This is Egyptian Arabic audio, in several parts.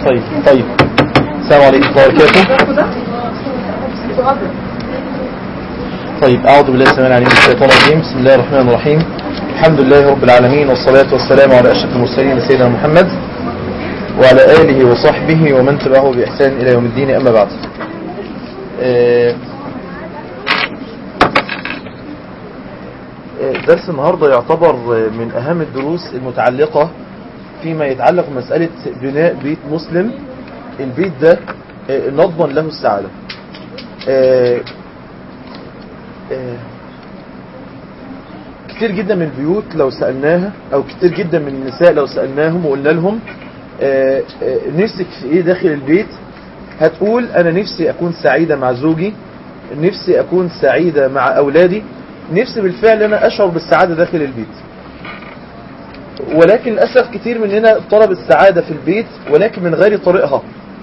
طيب طيب السلام عليكم ورحمة الله وبركاته طيب أعوذ بالله السميع العليم من الشيطان الرجيم بسم الله الرحمن الرحيم الحمد لله رب العالمين والصلاة والسلام على أشرف المرسلين سيدنا محمد وعلى آله وصحبه ومن تبعه بإحسان إلى يوم الدين أما بعد آه، آه، درس النهاردة يعتبر آه، من أهم الدروس المتعلقة فيما يتعلق بمسألة بناء بيت مسلم البيت ده آه، نضمن له السعادة آه، آه، كتير جدا من البيوت لو سألناها او كتير جدا من النساء لو سألناهم وقلنا لهم آه، آه، نفسك في ايه داخل البيت هتقول انا نفسي اكون سعيدة مع زوجي نفسي اكون سعيدة مع اولادي نفسي بالفعل انا اشعر بالسعادة داخل البيت ولكن للأسف كتير مننا طلب السعادة في البيت ولكن من غير طريقها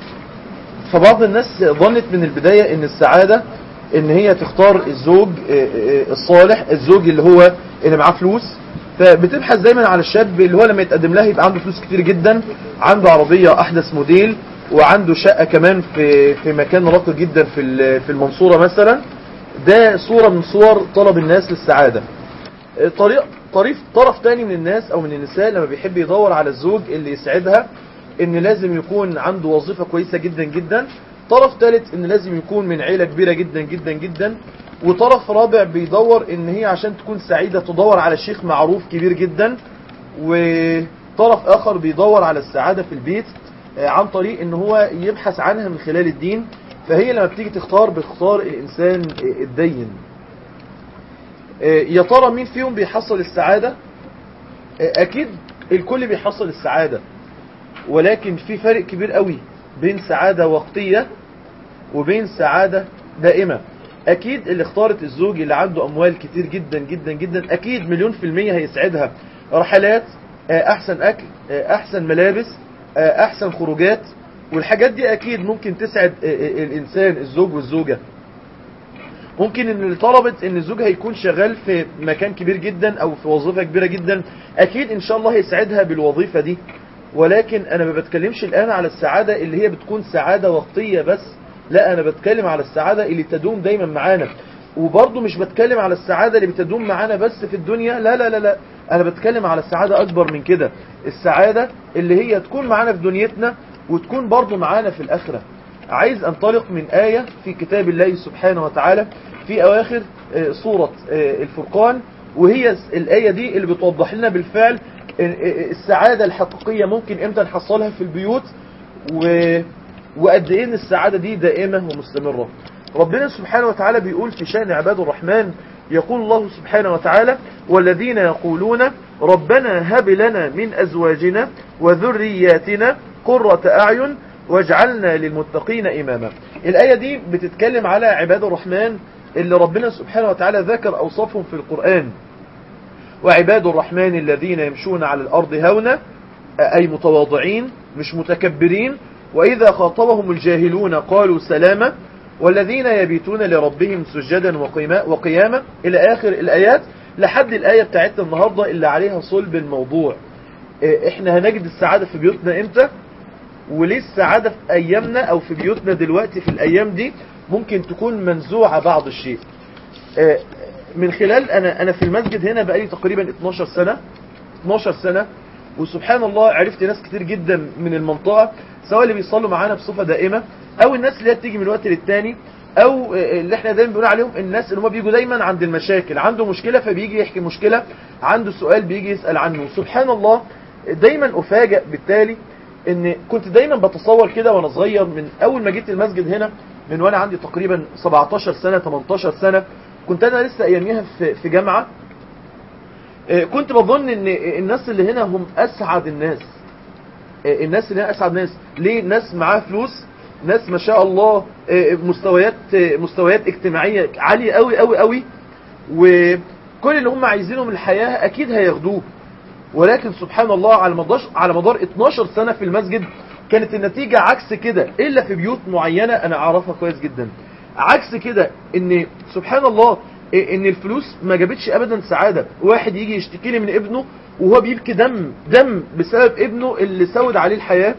فبعض الناس ظنت من البداية ان السعادة ان هي تختار الزوج آه، آه، الصالح الزوج اللي هو اللي معاه فلوس فبتبحث دايما على الشاب اللي هو لما يتقدم لها يبقى عنده فلوس كتير جدا عنده عربية احدث موديل وعنده شقة كمان في في مكان راقي جدا في ال- في المنصورة مثلا ده صورة من صور طلب الناس للسعادة طريق طريق طرف تاني من الناس او من النساء لما بيحب يدور على الزوج اللي يسعدها ان لازم يكون عنده وظيفة كويسة جدا جدا طرف ثالث ان لازم يكون من عيلة كبيرة جدا جدا جدا وطرف رابع بيدور ان هي عشان تكون سعيدة تدور على شيخ معروف كبير جدا وطرف اخر بيدور على السعادة في البيت آه، عن طريق ان هو يبحث عنها من خلال الدين فهي لما بتيجي تختار بتختار الانسان آه، الدين آه، يا ترى مين فيهم بيحصل السعادة آه، اكيد الكل بيحصل السعادة ولكن في فرق كبير قوي بين سعادة وقتية وبين سعادة دائمة اكيد اللي اختارت الزوج اللي عنده اموال كتير جدا جدا جدا اكيد مليون في المية هيسعدها رحلات آه، احسن اكل آه، احسن ملابس آه، احسن خروجات والحاجات دي اكيد ممكن تسعد آه، آه، الانسان الزوج والزوجة ممكن ان اللي طلبت ان زوجها يكون شغال في مكان كبير جدا او في وظيفة كبيرة جدا اكيد ان شاء الله هيسعدها بالوظيفة دي ولكن انا ما بتكلمش الان على السعادة اللي هي بتكون سعادة وقتية بس لا انا بتكلم على السعادة اللي تدوم دايما معانا وبرضه مش بتكلم على السعادة اللي بتدوم معانا بس في الدنيا لا لا لا لا انا بتكلم على السعادة اكبر من كده السعادة اللي هي تكون معانا في دنيتنا وتكون برضه معانا في الاخرة عايز انطلق من آية في كتاب الله سبحانه وتعالى في اواخر آه، سورة آه، الفرقان وهي الآية دي اللي بتوضح لنا بالفعل آه، آه، السعادة الحقيقية ممكن امتى نحصلها في البيوت و... وقد ايه ان السعادة دي دائمة ومستمرة ربنا سبحانه وتعالى بيقول في شأن عباد الرحمن يقول الله سبحانه وتعالى والذين يقولون ربنا هب لنا من أزواجنا وذرياتنا قرة أعين واجعلنا للمتقين إماما الآية دي بتتكلم على عباد الرحمن اللي ربنا سبحانه وتعالى ذكر أوصافهم في القرآن وعباد الرحمن الذين يمشون على الأرض هونا أي متواضعين مش متكبرين وإذا خاطبهم الجاهلون قالوا سلاما والذين يبيتون لربهم سجدا وقيما- وقياما إلى آخر الآيات لحد الآية بتاعتنا النهاردة اللي عليها صلب الموضوع إيه، احنا هنجد السعادة في بيوتنا امتى وليه السعادة في ايامنا او في بيوتنا دلوقتي في الايام دي ممكن تكون منزوعة بعض الشيء آه، من خلال انا انا في المسجد هنا بقالي تقريبا 12 سنة 12 سنة وسبحان الله عرفت ناس كتير جدا من المنطقة سواء اللي بيصلوا معانا بصفة دائمة او الناس اللي هي بتيجي من وقت للتاني او آه، اللي احنا دايما بنقول عليهم الناس اللي هم بيجوا دايما عند المشاكل عنده مشكلة فبيجي يحكي مشكلة عنده سؤال بيجي يسأل عنه سبحان الله دايما افاجئ بالتالي ان كنت دايما بتصور كده وانا صغير من اول ما جيت المسجد هنا من وانا عندي تقريبا 17 سنة 18 سنة كنت انا لسه اياميها في في جامعة آه، كنت بظن ان الناس اللي هنا هم اسعد الناس آه، الناس اللي هنا اسعد ناس ليه ناس معاها فلوس ناس ما شاء الله آه، مستويات آه، مستويات اجتماعية عالية قوي قوي قوي وكل اللي هم عايزينه من الحياة اكيد هياخدوه ولكن سبحان الله على مدار على مدار 12 سنة في المسجد كانت النتيجة عكس كده إلا في بيوت معينة أنا أعرفها كويس جدا عكس كده إن سبحان الله إن الفلوس ما جابتش أبدا سعادة واحد يجي يشتكي لي من ابنه وهو بيبكي دم دم بسبب ابنه اللي سود عليه الحياة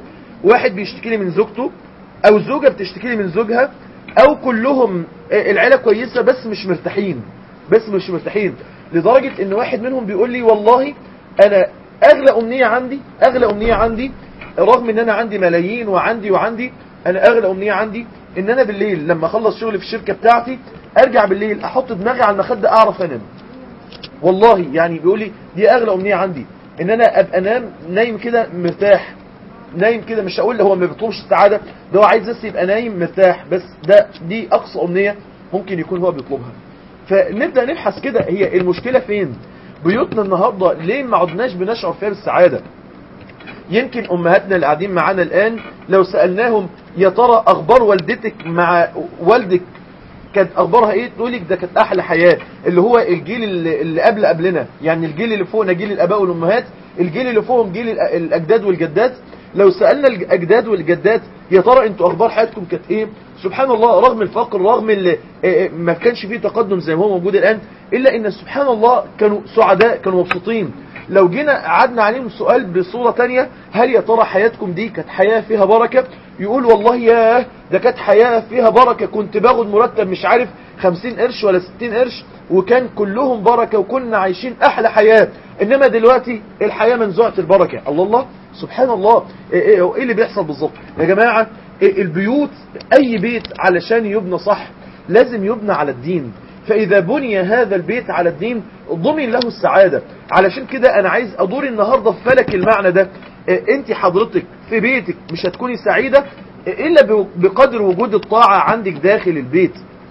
واحد بيشتكي لي من زوجته او زوجة بتشتكي لي من زوجها او كلهم آه، العيلة كويسة بس مش مرتاحين بس مش مرتاحين لدرجة ان واحد منهم بيقول لي والله انا اغلى امنية عندي اغلى امنية عندي رغم ان انا عندي ملايين وعندي وعندي انا اغلى امنية عندي ان انا بالليل لما اخلص شغل في الشركة بتاعتي ارجع بالليل احط دماغي على المخدة اعرف انام والله يعني بيقول لي دي اغلى امنية عندي ان انا ابقى نام نايم كده مرتاح نايم كده مش هقول هو ما بيطلبش السعادة ده هو عايز بس يبقى نايم مرتاح بس ده دي اقصى امنية ممكن يكون هو بيطلبها فنبدأ نبحث كده هي المشكلة فين بيوتنا النهاردة ليه ما عدناش بنشعر فيها بالسعادة يمكن امهاتنا اللي قاعدين معانا الان لو سألناهم يا ترى اخبار والدتك مع والدك كانت اخبارها ايه تقول لك ده كانت احلى حياة اللي هو الجيل اللي اللي قبل قبلنا يعني الجيل اللي فوقنا جيل الاباء والامهات الجيل اللي فوقهم جيل الأ- الاجداد والجدات لو سألنا الاجداد والجدات يا ترى انتوا اخبار حياتكم كانت ايه سبحان الله رغم الفقر رغم اللي ما كانش فيه تقدم زي ما هو موجود الان الا ان سبحان الله كانوا سعداء كانوا مبسوطين لو جينا قعدنا عليهم سؤال بصورة تانية هل يا ترى حياتكم دي كانت حياة فيها بركة يقول والله ياه ده كانت حياة فيها بركة كنت باخد مرتب مش عارف 50 قرش ولا 60 قرش وكان كلهم بركة وكنا عايشين احلى حياة انما دلوقتي الحياة منزوعة البركة الله الله سبحان الله ايه, إيه, إيه اللي بيحصل بالظبط يا جماعة إيه البيوت اي بيت علشان يبنى صح لازم يبنى على الدين فإذا بني هذا البيت على الدين ضمن له السعادة علشان كده أنا عايز أدور النهاردة في فلك المعنى ده إيه، أنت حضرتك في بيتك مش هتكوني سعيدة إيه، إلا ب- بقدر وجود الطاعة عندك داخل البيت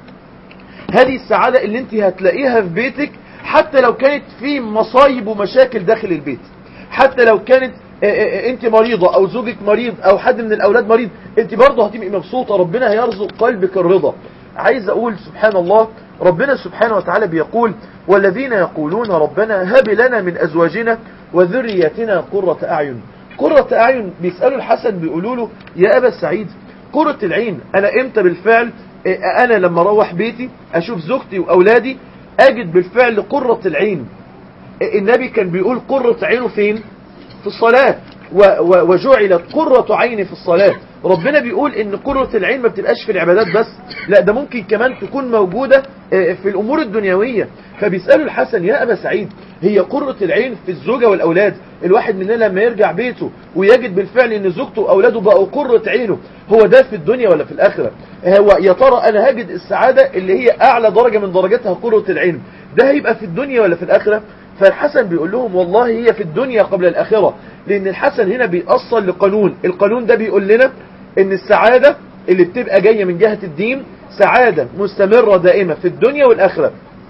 هذه السعادة اللي انت هتلاقيها في بيتك حتى لو كانت في مصايب ومشاكل داخل البيت حتى لو كانت آه، آه، انت مريضة او زوجك مريض او حد من الاولاد مريض انت برضه هتبقي مبسوطة ربنا هيرزق قلبك الرضا عايز اقول سبحان الله ربنا سبحانه وتعالى بيقول والذين يقولون ربنا هب لنا من ازواجنا وذريتنا قرة اعين قرة اعين بيسألوا الحسن بيقولوا له يا ابا سعيد قرة العين انا امتى بالفعل إيه، انا لما اروح بيتي اشوف زوجتي واولادي اجد بالفعل قرة العين إيه، النبي كان بيقول قرة عينه فين في الصلاة و- و- وجعلت قرة عيني في الصلاة ربنا بيقول ان قرة العين ما بتبقاش في العبادات بس لا ده ممكن كمان تكون موجودة آه، في الامور الدنيوية فبيسألوا الحسن يا ابا سعيد هي قرة العين في الزوجة والاولاد الواحد مننا لما يرجع بيته ويجد بالفعل ان زوجته واولاده بقوا قرة عينه هو ده في الدنيا ولا في الاخرة هو يا ترى انا هجد السعادة اللي هي اعلى درجة من درجاتها قرة العين ده هيبقى في الدنيا ولا في الاخرة فالحسن بيقول لهم والله هي في الدنيا قبل الآخرة لأن الحسن هنا بيأصل لقانون القانون ده بيقول لنا ان السعادة اللي بتبقى جاية من جهة الدين سعادة مستمرة دائمة في الدنيا والآخرة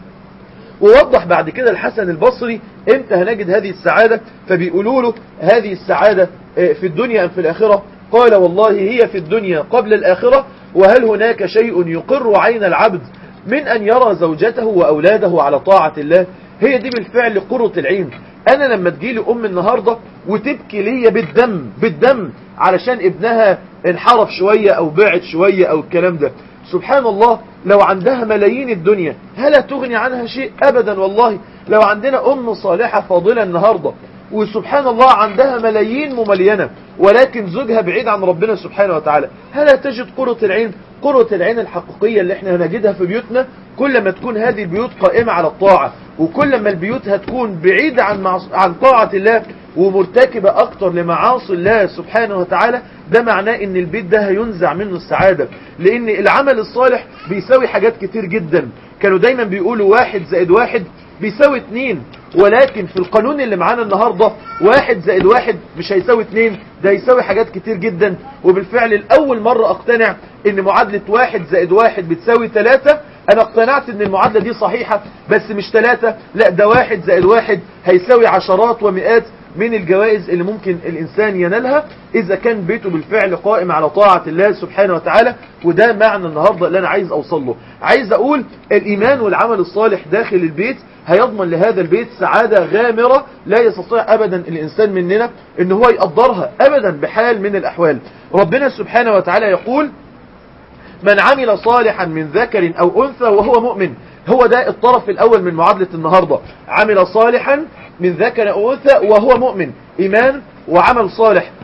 ووضح بعد كده الحسن البصري امتى هنجد هذه السعادة فبيقولوا له هذه السعادة آه، في الدنيا أم في الآخرة قال والله هي في الدنيا قبل الآخرة وهل هناك شيء يقر عين العبد من أن يرى زوجته وأولاده على طاعة الله هي دي بالفعل قرة العين أنا لما تجيلي أم النهاردة وتبكي ليا بالدم بالدم علشان ابنها انحرف شوية أو بعد شوية أو الكلام ده سبحان الله لو عندها ملايين الدنيا هل تغني عنها شيء أبدا والله لو عندنا أم صالحة فاضلة النهاردة وسبحان الله عندها ملايين مملينة ولكن زوجها بعيد عن ربنا سبحانه وتعالى هل تجد قرة العين قرة العين الحقيقية اللي احنا هنجدها في بيوتنا كل ما تكون هذه البيوت قائمة على الطاعة وكل ما البيوت هتكون بعيدة عن, معص... عن طاعة الله ومرتكبة أكتر لمعاصي الله سبحانه وتعالى ده معناه ان البيت ده هينزع منه السعادة لان العمل الصالح بيساوي حاجات كتير جدا كانوا دايما بيقولوا واحد زائد واحد بيساوي اتنين ولكن في القانون اللي معانا النهاردة واحد زائد واحد مش هيساوي اتنين ده يساوي حاجات كتير جدا وبالفعل الأول مرة اقتنع ان معادلة واحد زائد واحد بتساوي ثلاثة انا اقتنعت ان المعادلة دي صحيحة بس مش ثلاثة لا ده واحد زائد واحد هيساوي عشرات ومئات من الجوائز اللي ممكن الإنسان ينالها إذا كان بيته بالفعل قائم على طاعة الله سبحانه وتعالى وده معنى النهاردة اللي أنا عايز أوصل له عايز أقول الإيمان والعمل الصالح داخل البيت هيضمن لهذا البيت سعادة غامرة لا يستطيع أبدا الإنسان مننا إن هو يقدرها أبدا بحال من الأحوال ربنا سبحانه وتعالى يقول من عمل صالحا من ذكر أو أنثى وهو مؤمن هو ده الطرف الأول من معادلة النهاردة عمل صالحا من ذكر أو أنثى وهو مؤمن إيمان وعمل صالح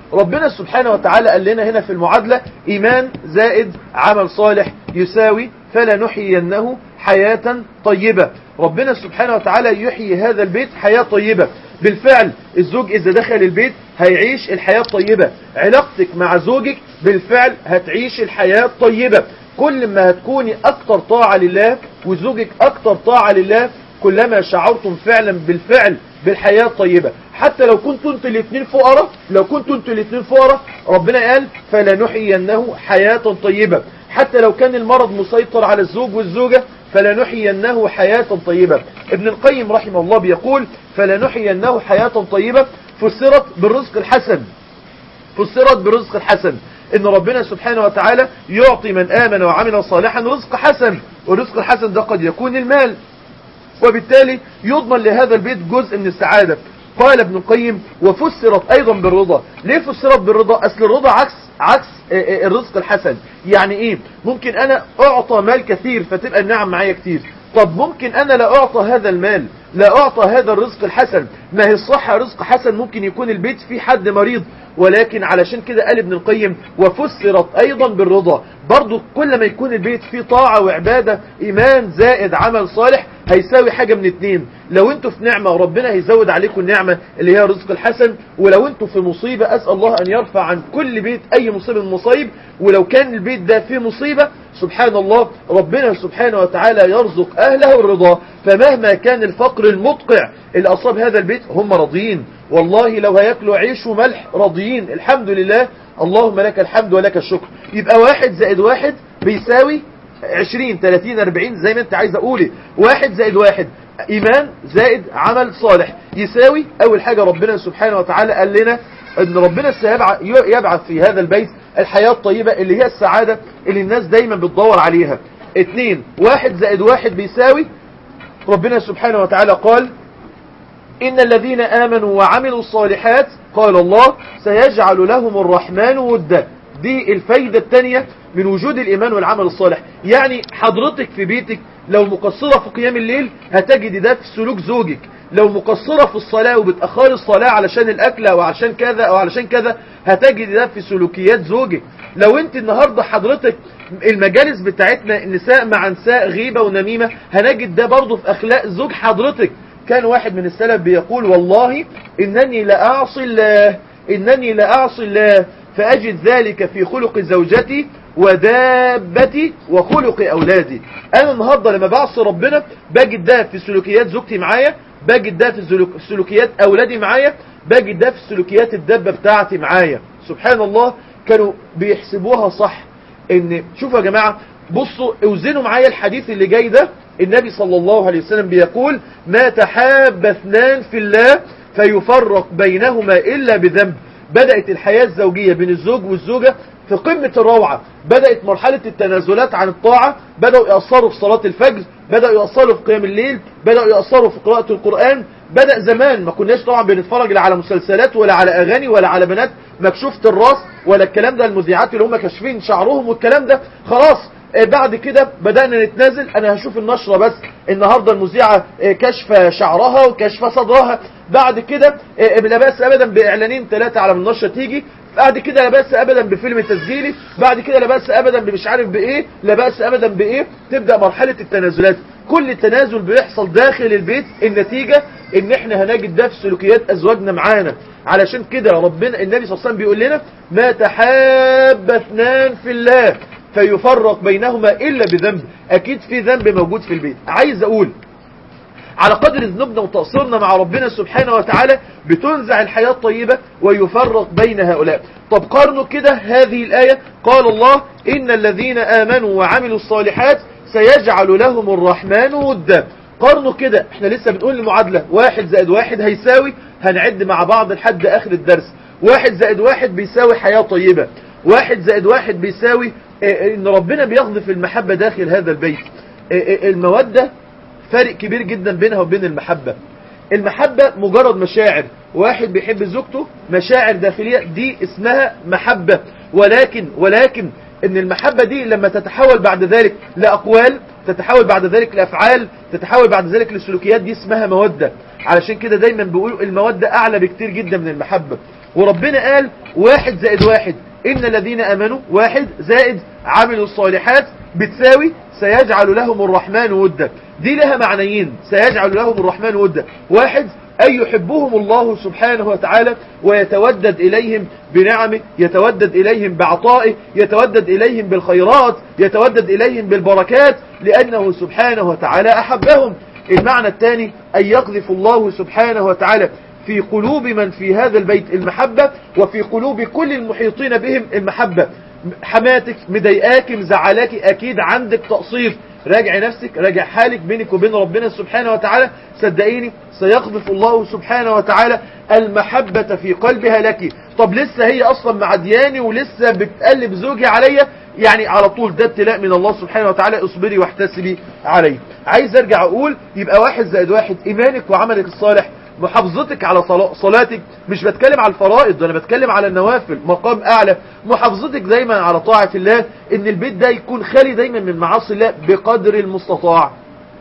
ربنا سبحانه وتعالى قال لنا هنا في المعادلة إيمان زائد عمل صالح يساوي فلنحيينه حياة طيبة ربنا سبحانه وتعالى يحيي هذا البيت حياة طيبة بالفعل الزوج إذا دخل البيت هيعيش الحياة الطيبة علاقتك مع زوجك بالفعل هتعيش الحياة الطيبة كل ما هتكوني أكتر طاعة لله وزوجك أكتر طاعة لله كلما شعرتم فعلا بالفعل بالحياة الطيبة حتى لو كنتوا انتوا الاثنين فقراء لو كنتوا انتوا الاثنين فقراء ربنا قال فلنحيينه حياة طيبة حتى لو كان المرض مسيطر على الزوج والزوجة فلنحيينه حياة طيبة ابن القيم رحمه الله بيقول فلنحيينه حياة طيبة فسرت بالرزق الحسن فسرت بالرزق الحسن ان ربنا سبحانه وتعالى يعطي من آمن وعمل صالحا رزق حسن والرزق الحسن ده قد يكون المال وبالتالي يضمن لهذا البيت جزء من السعادة قال ابن القيم وفسرت ايضا بالرضا ليه فسرت بالرضا اصل الرضا عكس عكس الرزق الحسن يعني ايه ممكن انا اعطى مال كثير فتبقى النعم معايا كتير طب ممكن انا لا اعطى هذا المال لا اعطى هذا الرزق الحسن ما هي الصحة رزق حسن ممكن يكون البيت فيه حد مريض ولكن علشان كده قال ابن القيم وفسرت ايضا بالرضا برضو كل ما يكون البيت فيه طاعة وعبادة ايمان زائد عمل صالح هيساوي حاجة من اتنين لو انتوا في نعمة وربنا هيزود عليكم النعمة اللي هي الرزق الحسن ولو انتوا في مصيبة اسأل الله ان يرفع عن كل بيت اي مصيبة من المصايب ولو كان البيت ده فيه مصيبة سبحان الله ربنا سبحانه وتعالى يرزق اهله الرضا فمهما كان الفقر المدقع اللي اصاب هذا البيت هم راضيين والله لو هياكلوا عيش وملح راضيين الحمد لله اللهم لك الحمد ولك الشكر يبقى واحد زائد واحد بيساوي عشرين ثلاثين اربعين زي ما انت عايز اقولي واحد زائد واحد ايمان زائد عمل صالح يساوي اول حاجة ربنا سبحانه وتعالى قال لنا ان ربنا سيبعث في هذا البيت الحياة الطيبة اللي هي السعادة اللي الناس دايما بتدور عليها اتنين واحد زائد واحد بيساوي ربنا سبحانه وتعالى قال إن الذين آمنوا وعملوا الصالحات قال الله سيجعل لهم الرحمن ودا دي الفايدة الثانية من وجود الإيمان والعمل الصالح يعني حضرتك في بيتك لو مقصرة في قيام الليل هتجد ده في سلوك زوجك لو مقصرة في الصلاة وبتأخر الصلاة علشان الأكل أو علشان كذا أو علشان كذا هتجد ده في سلوكيات زوجك لو انت النهاردة حضرتك المجالس بتاعتنا النساء مع نساء غيبة ونميمة هنجد ده برضه في أخلاق زوج حضرتك كان واحد من السلف بيقول والله إنني لأعصي الله إنني لأعصي الله فأجد ذلك في خلق زوجتي ودابتي وخلق أولادي أنا النهاردة لما بعصي ربنا بجد ده في سلوكيات زوجتي معايا بجد ده في سلوكيات أولادي معايا بجد ده في سلوكيات الدبة بتاعتي معايا سبحان الله كانوا بيحسبوها صح ان شوفوا يا جماعة بصوا اوزنوا معايا الحديث اللي جاي ده النبي صلى الله عليه وسلم بيقول ما تحاب اثنان في الله فيفرق بينهما إلا بذنب بدأت الحياة الزوجية بين الزوج والزوجة في قمة الروعة بدأت مرحلة التنازلات عن الطاعة بدأوا يأثروا في صلاة الفجر بدأوا يأثروا في قيام الليل بدأوا يأثروا في قراءة القرآن بدأ زمان ما كناش طبعا بنتفرج لا على مسلسلات ولا على أغاني ولا على بنات مكشوفة الراس ولا الكلام ده المذيعات اللي هم كاشفين شعرهم والكلام ده خلاص بعد كده بدأنا نتنازل انا هشوف النشرة بس النهاردة المذيعة كشف شعرها وكشف صدرها بعد كده لا بأس ابدا باعلانين ثلاثة على النشرة تيجي بعد كده لا بأس ابدا بفيلم تسجيلي بعد كده لا بأس ابدا بمش عارف بايه لا بأس ابدا بايه تبدأ مرحلة التنازلات كل تنازل بيحصل داخل البيت النتيجة ان احنا هنجد ده في سلوكيات ازواجنا معانا علشان كده ربنا النبي صلى الله عليه وسلم بيقول لنا ما تحاب اثنان في الله فيفرق بينهما إلا بذنب أكيد في ذنب موجود في البيت عايز أقول على قدر ذنوبنا وتقصيرنا مع ربنا سبحانه وتعالى بتنزع الحياة الطيبة ويفرق بين هؤلاء طب قارنوا كده هذه الآية قال الله إن الذين آمنوا وعملوا الصالحات سيجعل لهم الرحمن ودا قارنوا كده احنا لسه بنقول المعادلة واحد زائد واحد هيساوي هنعد مع بعض لحد آخر الدرس واحد زائد واحد بيساوي حياة طيبة واحد زائد واحد بيساوي ان ربنا بيغضف المحبة داخل هذا البيت المودة فرق كبير جدا بينها وبين المحبة المحبة مجرد مشاعر واحد بيحب زوجته مشاعر داخلية دي اسمها محبة ولكن ولكن ان المحبة دي لما تتحول بعد ذلك لأقوال تتحول بعد ذلك لأفعال تتحول بعد ذلك لسلوكيات دي اسمها مودة علشان كده دايما بيقولوا المودة أعلى بكتير جدا من المحبة وربنا قال واحد زائد واحد إن الذين أمنوا واحد زائد عملوا الصالحات بتساوي سيجعل لهم الرحمن ودا دي لها معنيين سيجعل لهم الرحمن ودا واحد أن يحبهم الله سبحانه وتعالى ويتودد إليهم بنعمه يتودد إليهم بعطائه يتودد إليهم بالخيرات يتودد إليهم بالبركات لأنه سبحانه وتعالى أحبهم المعنى الثاني أن يقذف الله سبحانه وتعالى في قلوب من في هذا البيت المحبة وفي قلوب كل المحيطين بهم المحبة حماتك مضايقاك مزعلاك أكيد عندك تقصير راجع نفسك راجع حالك بينك وبين ربنا سبحانه وتعالى صدقيني سيقذف الله سبحانه وتعالى المحبة في قلبها لك طب لسه هي أصلا معدياني ولسه بتقلب زوجي عليا يعني على طول ده ابتلاء من الله سبحانه وتعالى اصبري واحتسبي عليه عايز ارجع اقول يبقى واحد زائد واحد ايمانك وعملك الصالح محافظتك على صلاتك مش بتكلم على الفرائض ده انا بتكلم على النوافل مقام اعلى محافظتك دايما على طاعة الله ان البيت ده يكون خالي دايما من معاصي الله بقدر المستطاع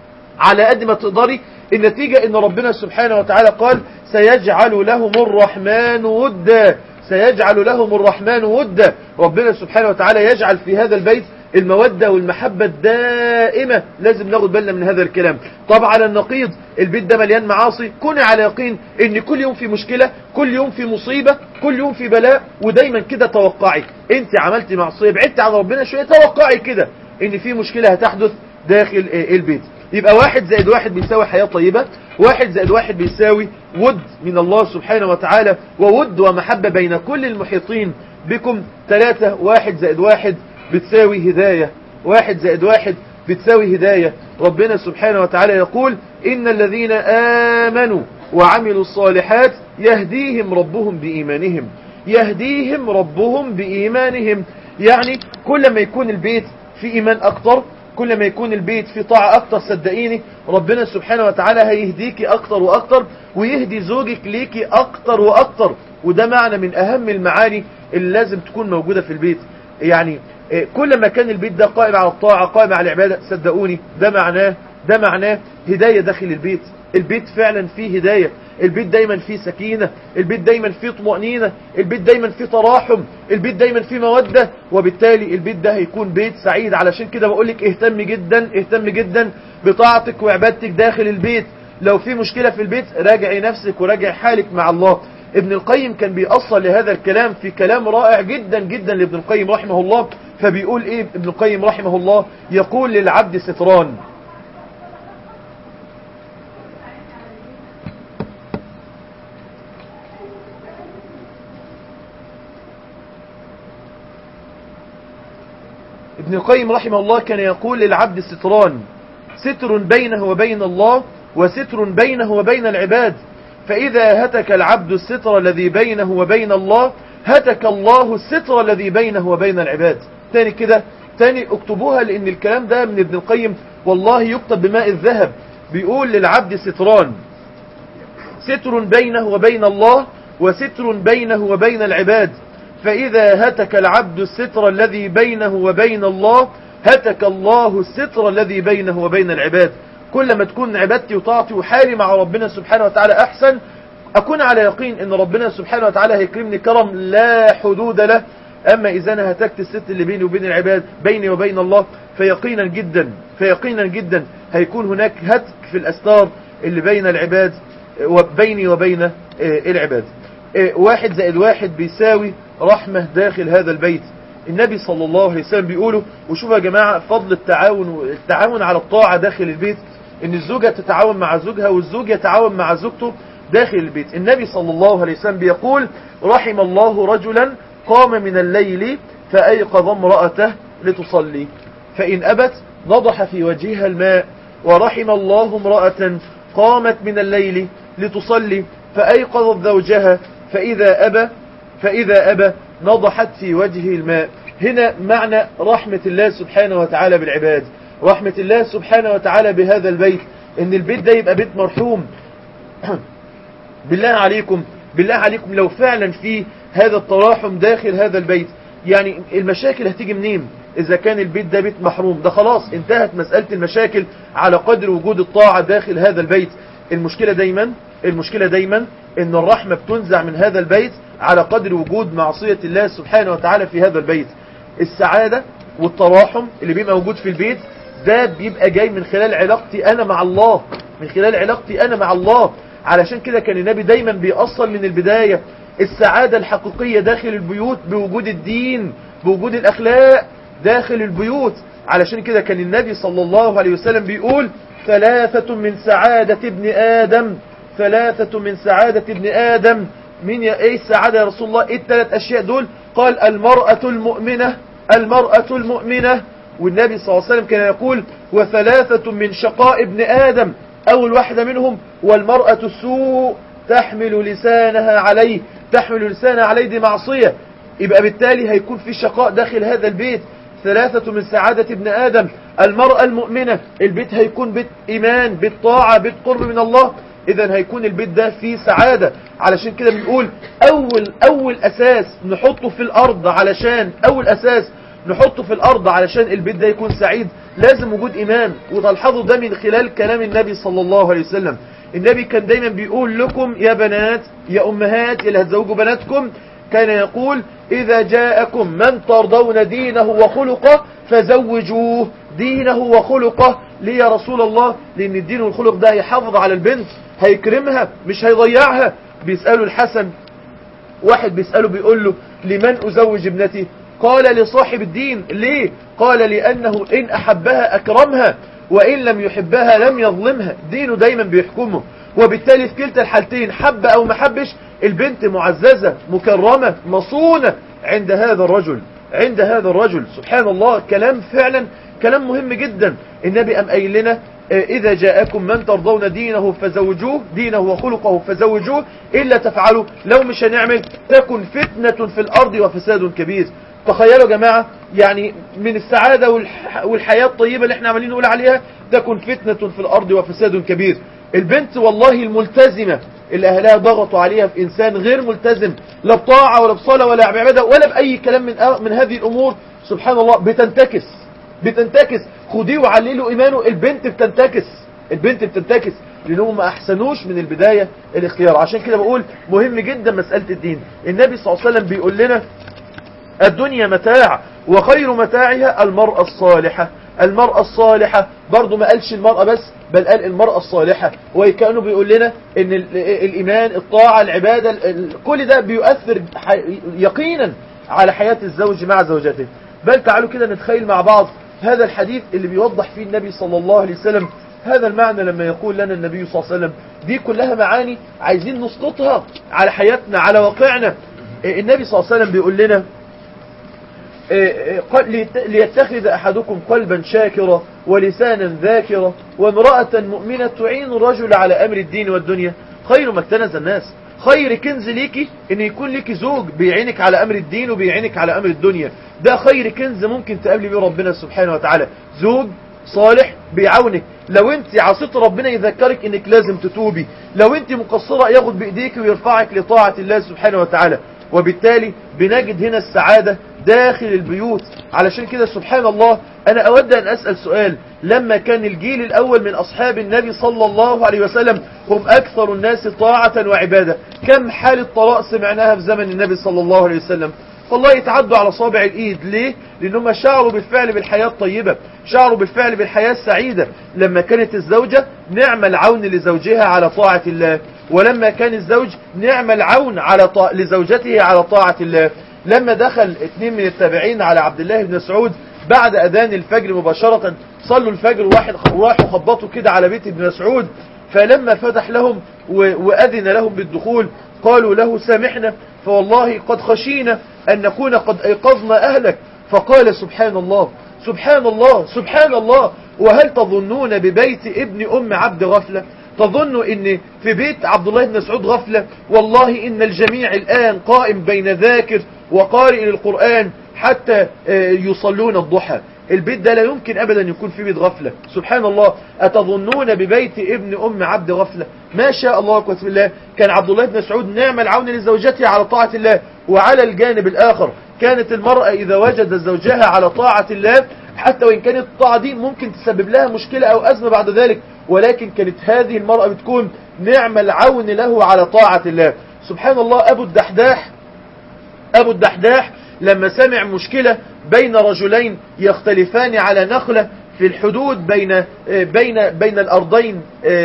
على قد ما تقدري النتيجة ان ربنا سبحانه وتعالى قال سيجعل لهم الرحمن ودا سيجعل لهم الرحمن ودا ربنا سبحانه وتعالى يجعل في هذا البيت المودة والمحبة الدائمة لازم ناخد بالنا من هذا الكلام طب على النقيض البيت ده مليان معاصي كوني على يقين ان كل يوم في مشكلة كل يوم في مصيبة كل يوم في بلاء ودايما كده توقعي انت عملتي معصية بعدت عن ربنا شوية توقعي كده ان في مشكلة هتحدث داخل البيت يبقى واحد زائد واحد بيساوي حياة طيبة واحد زائد واحد بيساوي ود من الله سبحانه وتعالى وود ومحبة بين كل المحيطين بكم ثلاثة واحد زائد واحد بتساوي هداية واحد زائد واحد بتساوي هداية ربنا سبحانه وتعالى يقول إن الذين آمنوا وعملوا الصالحات يهديهم ربهم بإيمانهم يهديهم ربهم بإيمانهم يعني كل ما يكون البيت في إيمان أكتر كل ما يكون البيت في طاعة أكتر صدقيني ربنا سبحانه وتعالى هيهديكي أكتر وأكتر ويهدي زوجك ليكي أكتر وأكتر وده معنى من أهم المعاني اللي لازم تكون موجودة في البيت يعني كل ما كان البيت ده قائم على الطاعة قائم على العبادة صدقوني ده معناه ده معناه هداية داخل البيت البيت فعلا فيه هداية البيت دايما فيه سكينة البيت دايما فيه طمأنينة البيت دايما فيه تراحم البيت دايما فيه مودة وبالتالي البيت ده هيكون بيت سعيد علشان كده بقولك اهتم جدا اهتم جدا بطاعتك وعبادتك داخل البيت لو في مشكلة في البيت راجعي نفسك وراجعي حالك مع الله ابن القيم كان بيأصل لهذا الكلام في كلام رائع جدا جدا لابن القيم رحمه الله فبيقول ايه ابن القيم رحمه الله يقول للعبد ستران ابن القيم رحمه الله كان يقول للعبد ستران ستر بينه وبين الله وستر بينه وبين العباد فإذا هتك العبد الستر الذي بينه وبين الله هتك الله الستر الذي بينه وبين العباد تاني كده تاني اكتبوها لان الكلام ده من ابن القيم والله يكتب بماء الذهب بيقول للعبد ستران ستر بينه وبين الله وستر بينه وبين العباد فإذا هتك العبد الستر الذي بينه وبين الله هتك الله الستر الذي بينه وبين العباد كل ما تكون عبادتي وطاعتي وحالي مع ربنا سبحانه وتعالى أحسن أكون على يقين أن ربنا سبحانه وتعالى هيكرمني كرم لا حدود له أما إذا أنا هتكت الست اللي بيني وبين العباد بيني وبين الله فيقينا جدا فيقينا جدا هيكون هناك هتك في الأستار اللي بين العباد وبيني وبين العباد واحد زائد واحد بيساوي رحمة داخل هذا البيت النبي صلى الله عليه وسلم بيقوله وشوفوا يا جماعة فضل التعاون التعاون على الطاعة داخل البيت ان الزوجة تتعاون مع زوجها والزوج يتعاون مع زوجته داخل البيت النبي صلى الله عليه وسلم بيقول رحم الله رجلا قام من الليل فأيقظ امرأته لتصلي فإن أبت نضح في وجهها الماء ورحم الله امرأة قامت من الليل لتصلي فأيقظت زوجها فإذا أبى فإذا أبى نضحت في وجهه الماء هنا معنى رحمة الله سبحانه وتعالى بالعباد رحمة الله سبحانه وتعالى بهذا البيت ان البيت ده يبقى بيت مرحوم بالله عليكم بالله عليكم لو فعلا في هذا التراحم داخل هذا البيت يعني المشاكل هتيجي منين اذا كان البيت ده بيت محروم ده خلاص انتهت مسألة المشاكل على قدر وجود الطاعة داخل هذا البيت المشكلة دايما المشكلة دايما ان الرحمة بتنزع من هذا البيت على قدر وجود معصية الله سبحانه وتعالى في هذا البيت السعادة والتراحم اللي بيبقى موجود في البيت ده بيبقى جاي من خلال علاقتي أنا مع الله من خلال علاقتي أنا مع الله علشان كده كان النبي دايما بيأصل من البداية السعادة الحقيقية داخل البيوت بوجود الدين بوجود الأخلاق داخل البيوت علشان كده كان النبي صلى الله عليه وسلم بيقول ثلاثة من سعادة ابن آدم ثلاثة من سعادة ابن آدم من يا ايه السعادة يا رسول الله ايه الثلاث اشياء دول قال المرأة المؤمنة المرأة المؤمنة والنبي صلى الله عليه وسلم كان يقول وثلاثة من شقاء ابن آدم أول واحدة منهم والمرأة السوء تحمل لسانها عليه تحمل لسانها عليه دي معصية يبقى بالتالي هيكون في شقاء داخل هذا البيت ثلاثة من سعادة ابن آدم المرأة المؤمنة البيت هيكون بيت إيمان بيت طاعة بيت قرب من الله إذا هيكون البيت ده فيه سعادة علشان كده بنقول أول أول أساس نحطه في الأرض علشان أول أساس نحطه في الأرض علشان البيت ده يكون سعيد لازم وجود إيمان وتلحظوا ده من خلال كلام النبي صلى الله عليه وسلم النبي كان دايما بيقول لكم يا بنات يا أمهات اللي هتزوجوا بناتكم كان يقول إذا جاءكم من ترضون دينه وخلقه فزوجوه دينه وخلقه ليه يا رسول الله لأن الدين والخلق ده هيحافظ على البنت هيكرمها مش هيضيعها بيسألوا الحسن واحد بيسأله بيقول له لمن أزوج ابنتي قال لصاحب الدين ليه قال لأنه إن أحبها أكرمها وإن لم يحبها لم يظلمها دينه دايما بيحكمه وبالتالي في كلتا الحالتين حب أو ما حبش البنت معززة مكرمة مصونة عند هذا الرجل عند هذا الرجل سبحان الله كلام فعلا كلام مهم جدا النبي أم قايل لنا إذا جاءكم من ترضون دينه فزوجوه دينه وخلقه فزوجوه إلا تفعلوا لو مش هنعمل تكن فتنة في الأرض وفساد كبير تخيلوا يا جماعة يعني من السعادة والح... والحياة الطيبة اللي احنا عمالين نقول عليها تكن فتنة في الأرض وفساد كبير البنت والله الملتزمة اللي أهلها ضغطوا عليها في إنسان غير ملتزم لا بطاعة ولا بصلاة ولا بعبادة ولا بأي كلام من, من هذه الأمور سبحان الله بتنتكس بتنتكس خديه وعلله إيمانه البنت بتنتكس البنت بتنتكس لأنهم ما أحسنوش من البداية الاختيار عشان كده بقول مهم جدا مسألة الدين النبي صلى الله عليه وسلم بيقول لنا الدنيا متاع وخير متاعها المرأة الصالحة المرأة الصالحة برضو ما قالش المرأة بس بل قال المرأة الصالحة وكأنه بيقول لنا ان الإيمان الطاعة العبادة كل ده بيؤثر يقينا على حياة الزوج مع زوجته بل تعالوا كده نتخيل مع بعض هذا الحديث اللي بيوضح فيه النبي صلى الله عليه وسلم هذا المعنى لما يقول لنا النبي صلى الله عليه وسلم دي كلها معاني عايزين نسقطها على حياتنا على واقعنا النبي صلى الله عليه وسلم بيقول لنا ليتخذ أحدكم قلبا شاكرا ولسانا ذاكرا وامرأة مؤمنة تعين الرجل على أمر الدين والدنيا خير ما اكتنز الناس خير كنز ليكي ان يكون ليكي زوج بيعينك على امر الدين وبيعينك على امر الدنيا ده خير كنز ممكن تقابلي بيه ربنا سبحانه وتعالى زوج صالح بيعاونك لو انت عصيت ربنا يذكرك انك لازم تتوبي لو انت مقصرة ياخد بايديك ويرفعك لطاعة الله سبحانه وتعالى وبالتالي بنجد هنا السعادة داخل البيوت علشان كده سبحان الله أنا أود أن أسأل سؤال لما كان الجيل الأول من أصحاب النبي صلى الله عليه وسلم هم أكثر الناس طاعة وعبادة كم حالة طلاق سمعناها في زمن النبي صلى الله عليه وسلم والله يتعدوا على صابع الإيد ليه؟ لأنهم شعروا بالفعل بالحياة الطيبة شعروا بالفعل بالحياة السعيدة لما كانت الزوجة نعم العون لزوجها على طاعة الله ولما كان الزوج نعم العون على طا... لزوجته على طاعة الله لما دخل اثنين من التابعين على عبد الله بن مسعود بعد أذان الفجر مباشرة صلوا الفجر واحد راحوا خبطوا كده على بيت ابن مسعود فلما فتح لهم وأذن لهم بالدخول قالوا له سامحنا فوالله قد خشينا أن نكون قد أيقظنا أهلك فقال سبحان الله سبحان الله سبحان الله وهل تظنون ببيت ابن أم عبد غفلة تظن ان في بيت عبد الله بن مسعود غفلة والله ان الجميع الآن قائم بين ذاكر وقارئ للقرآن حتى يصلون الضحى البيت ده لا يمكن أبدا يكون في بيت غفلة سبحان الله أتظنون ببيت ابن أم عبد غفلة ما شاء الله قوة الله كان عبد الله بن مسعود نعم العون لزوجته على طاعة الله وعلى الجانب الآخر كانت المرأة إذا وجد زوجها على طاعة الله حتى وإن كانت الطاعة دي ممكن تسبب لها مشكلة أو أزمة بعد ذلك ولكن كانت هذه المرأة بتكون نعم العون له على طاعة الله سبحان الله أبو الدحداح أبو الدحداح لما سمع مشكلة بين رجلين يختلفان على نخلة في الحدود بين بين بين الأرضين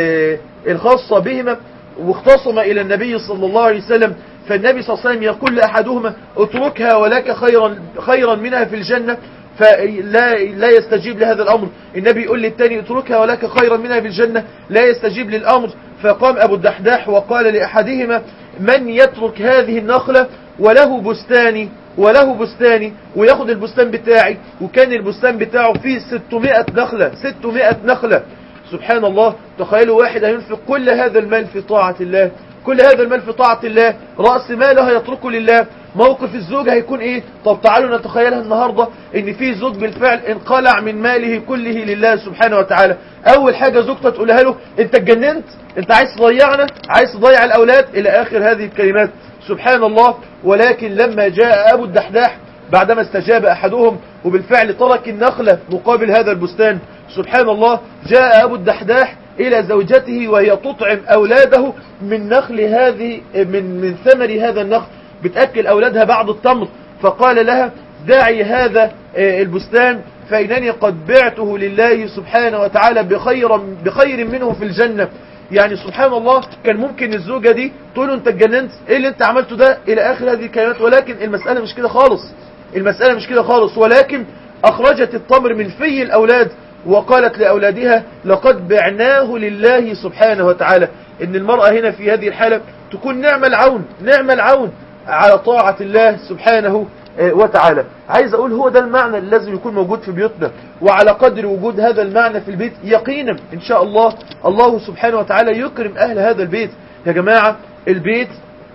الخاصة بهما واختصم إلى النبي صلى الله عليه وسلم فالنبي صلى الله عليه وسلم يقول لأحدهما اتركها ولك خيرا خيرا منها في الجنة فلا لا يستجيب لهذا الأمر النبي يقول للتاني اتركها ولك خيرا منها في الجنة لا يستجيب للأمر فقام أبو الدحداح وقال لأحدهما من يترك هذه النخلة وله بستاني وله بستاني وياخد البستان بتاعي وكان البستان بتاعه فيه 600 نخلة 600 نخلة سبحان الله تخيلوا واحد هينفق كل هذا المال في طاعة الله كل هذا المال في طاعة الله رأس ماله هيتركه لله موقف الزوج هيكون ايه طب تعالوا نتخيلها النهاردة ان في زوج بالفعل انقلع من ماله كله لله سبحانه وتعالى اول حاجة زوجته تقولها له انت اتجننت انت عايز تضيعنا عايز تضيع الاولاد الى اخر هذه الكلمات سبحان الله ولكن لما جاء ابو الدحداح بعدما استجاب احدهم وبالفعل ترك النخلة مقابل هذا البستان سبحان الله جاء ابو الدحداح إلى زوجته وهي تطعم أولاده من نخل هذه من من ثمر هذا النخل بتأكل أولادها بعض التمر فقال لها دعي هذا البستان فإنني قد بعته لله سبحانه وتعالى بخير, بخير منه في الجنة يعني سبحان الله كان ممكن الزوجة دي تقول له انت اتجننت ايه اللي انت عملته ده الى اخر هذه الكلمات ولكن المسألة مش كده خالص المسألة مش كده خالص ولكن اخرجت التمر من في الاولاد وقالت لأولادها لقد بعناه لله سبحانه وتعالى إن المرأة هنا في هذه الحالة تكون نعم العون نعم العون على طاعة الله سبحانه وتعالى عايز أقول هو ده المعنى اللي لازم يكون موجود في بيوتنا وعلى قدر وجود هذا المعنى في البيت يقينا إن شاء الله الله سبحانه وتعالى يكرم أهل هذا البيت يا جماعة البيت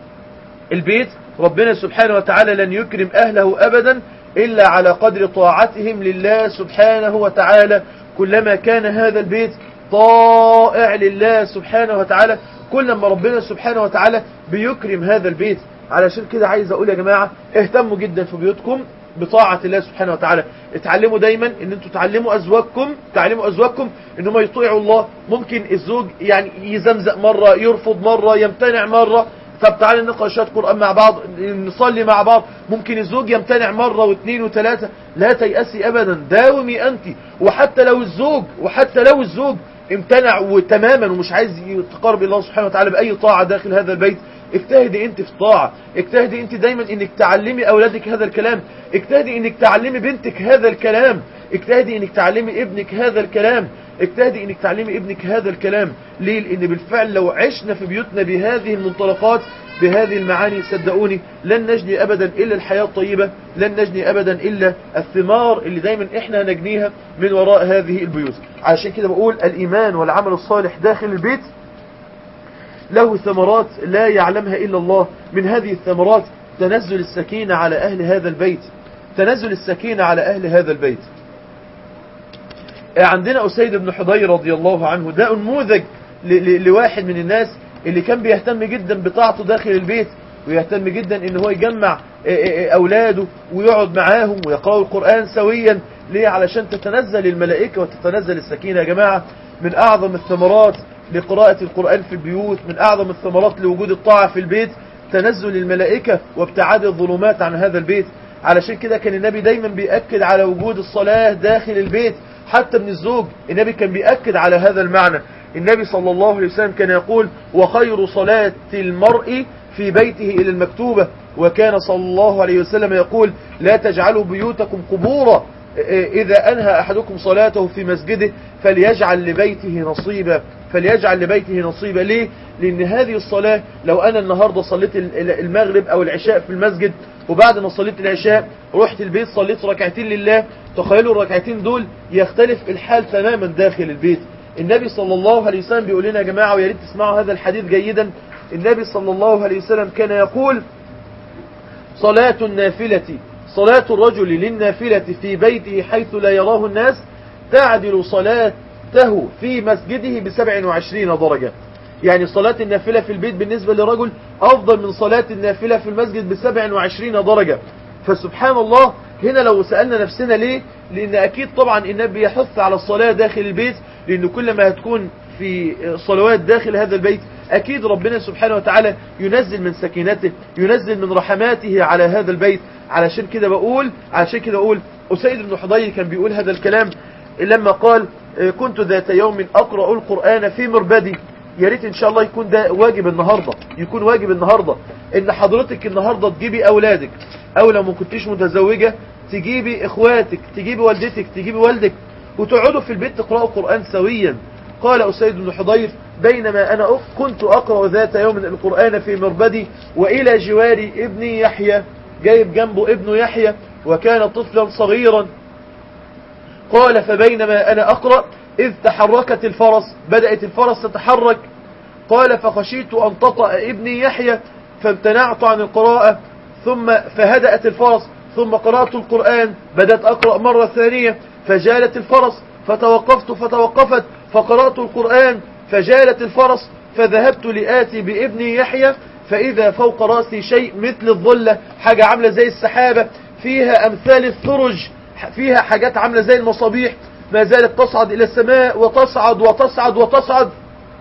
البيت ربنا سبحانه وتعالى لن يكرم أهله أبدا إلا على قدر طاعتهم لله سبحانه وتعالى كلما كان هذا البيت طائع لله سبحانه وتعالى كلما ربنا سبحانه وتعالى بيكرم هذا البيت علشان كده عايز أقول يا جماعة اهتموا جدا في بيوتكم بطاعة الله سبحانه وتعالى اتعلموا دايما ان انتوا تعلموا ازواجكم تعلموا ازواجكم انهم يطيعوا الله ممكن الزوج يعني يزمزق مرة يرفض مرة يمتنع مرة طب تعالى نقرأ شوية قرآن مع بعض نصلي مع بعض ممكن الزوج يمتنع مرة واثنين وثلاثة لا تيأسي أبدا داومي أنت وحتى لو الزوج وحتى لو الزوج امتنع وتماما ومش عايز يتقرب الله سبحانه وتعالى بأي طاعة داخل هذا البيت اجتهدي انت في الطاعة اجتهدي انت دايما انك تعلمي اولادك هذا الكلام اجتهدي انك تعلمي بنتك هذا الكلام اجتهدي انك تعلمي ابنك هذا الكلام اجتهدي انك تعلمي ابنك هذا الكلام ليه لان بالفعل لو عشنا في بيوتنا بهذه المنطلقات بهذه المعاني صدقوني لن نجني ابدا الا الحياة الطيبة لن نجني ابدا الا الثمار اللي دايما احنا نجنيها من وراء هذه البيوت عشان كده بقول الايمان والعمل الصالح داخل البيت له ثمرات لا يعلمها إلا الله من هذه الثمرات تنزل السكينة على أهل هذا البيت تنزل السكينة على أهل هذا البيت عندنا أسيد بن حضير رضي الله عنه ده نموذج لواحد من الناس اللي كان بيهتم جدا بطاعته داخل البيت ويهتم جدا ان هو يجمع اولاده ويقعد معاهم ويقرأوا القرآن سويا ليه علشان تتنزل الملائكة وتتنزل السكينة يا جماعة من اعظم الثمرات لقراءة القرآن في البيوت من أعظم الثمرات لوجود الطاعة في البيت تنزل الملائكة وابتعاد الظلمات عن هذا البيت علشان كده كان النبي دايما بيأكد على وجود الصلاة داخل البيت حتى من الزوج النبي كان بيأكد على هذا المعنى النبي صلى الله عليه وسلم كان يقول وخير صلاة المرء في بيته إلى المكتوبة وكان صلى الله عليه وسلم يقول لا تجعلوا بيوتكم قبورا إذا أنهى أحدكم صلاته في مسجده فليجعل لبيته نصيبا فليجعل لبيته نصيبا ليه؟ لأن هذه الصلاة لو أنا النهاردة صليت المغرب أو العشاء في المسجد وبعد ما صليت العشاء رحت البيت صليت ركعتين لله تخيلوا الركعتين دول يختلف الحال تماما داخل البيت النبي صلى الله عليه وسلم بيقول لنا يا جماعة ويا ريت تسمعوا هذا الحديث جيدا النبي صلى الله عليه وسلم كان يقول صلاة النافلة صلاة الرجل للنافلة في بيته حيث لا يراه الناس تعدل صلاته في مسجده بسبع وعشرين درجة يعني صلاة النافلة في البيت بالنسبة لرجل أفضل من صلاة النافلة في المسجد بسبع وعشرين درجة فسبحان الله هنا لو سألنا نفسنا ليه لأن أكيد طبعا النبي يحث على الصلاة داخل البيت لأن كل ما هتكون في صلوات داخل هذا البيت أكيد ربنا سبحانه وتعالى ينزل من سكينته ينزل من رحماته على هذا البيت علشان كده بقول علشان كده بقول أسيد بن حضير كان بيقول هذا الكلام لما قال كنت ذات يوم أقرأ القرآن في مربدي يا ريت ان شاء الله يكون ده واجب النهاردة يكون واجب النهاردة ان حضرتك النهاردة تجيبي اولادك او لو ما كنتيش متزوجة تجيبي اخواتك تجيبي والدتك تجيبي والدك وتقعدوا في البيت تقرأوا قرآن سويا قال أسيد بن حضير بينما أنا كنت أقرأ ذات يوم القرآن في مربدي وإلى جواري ابني يحيى جايب جنبه ابنه يحيى وكان طفلا صغيرا قال فبينما أنا أقرأ إذ تحركت الفرس بدأت الفرس تتحرك قال فخشيت أن تطأ ابني يحيى فامتنعت عن القراءة ثم فهدأت الفرس ثم قرأت القرآن بدأت أقرأ مرة ثانية فجالت الفرس فتوقفت فتوقفت فقرأت القرآن فجالت الفرس فذهبت لآتي بابني يحيى فإذا فوق رأسي شيء مثل الظلة حاجة عاملة زي السحابة فيها أمثال الثرج فيها حاجات عاملة زي المصابيح ما زالت تصعد إلى السماء وتصعد وتصعد وتصعد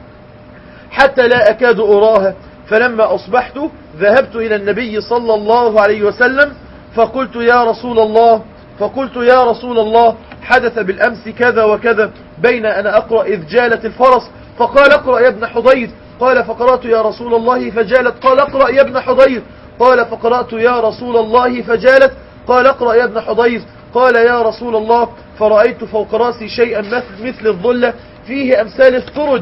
حتى لا أكاد أراها فلما أصبحت ذهبت إلى النبي صلى الله عليه وسلم فقلت يا رسول الله فقلت يا رسول الله حدث بالأمس كذا وكذا بين أنا أقرأ إذ جالت الفرس فقال اقرأ يا ابن حضير قال فقرأت يا رسول الله فجالت قال اقرأ يا ابن حضير قال فقرأت يا رسول الله فجالت قال اقرأ يا ابن حضير قال يا رسول الله فرأيت فوق راسي شيئا مثل الظلة فيه أمثال الثرج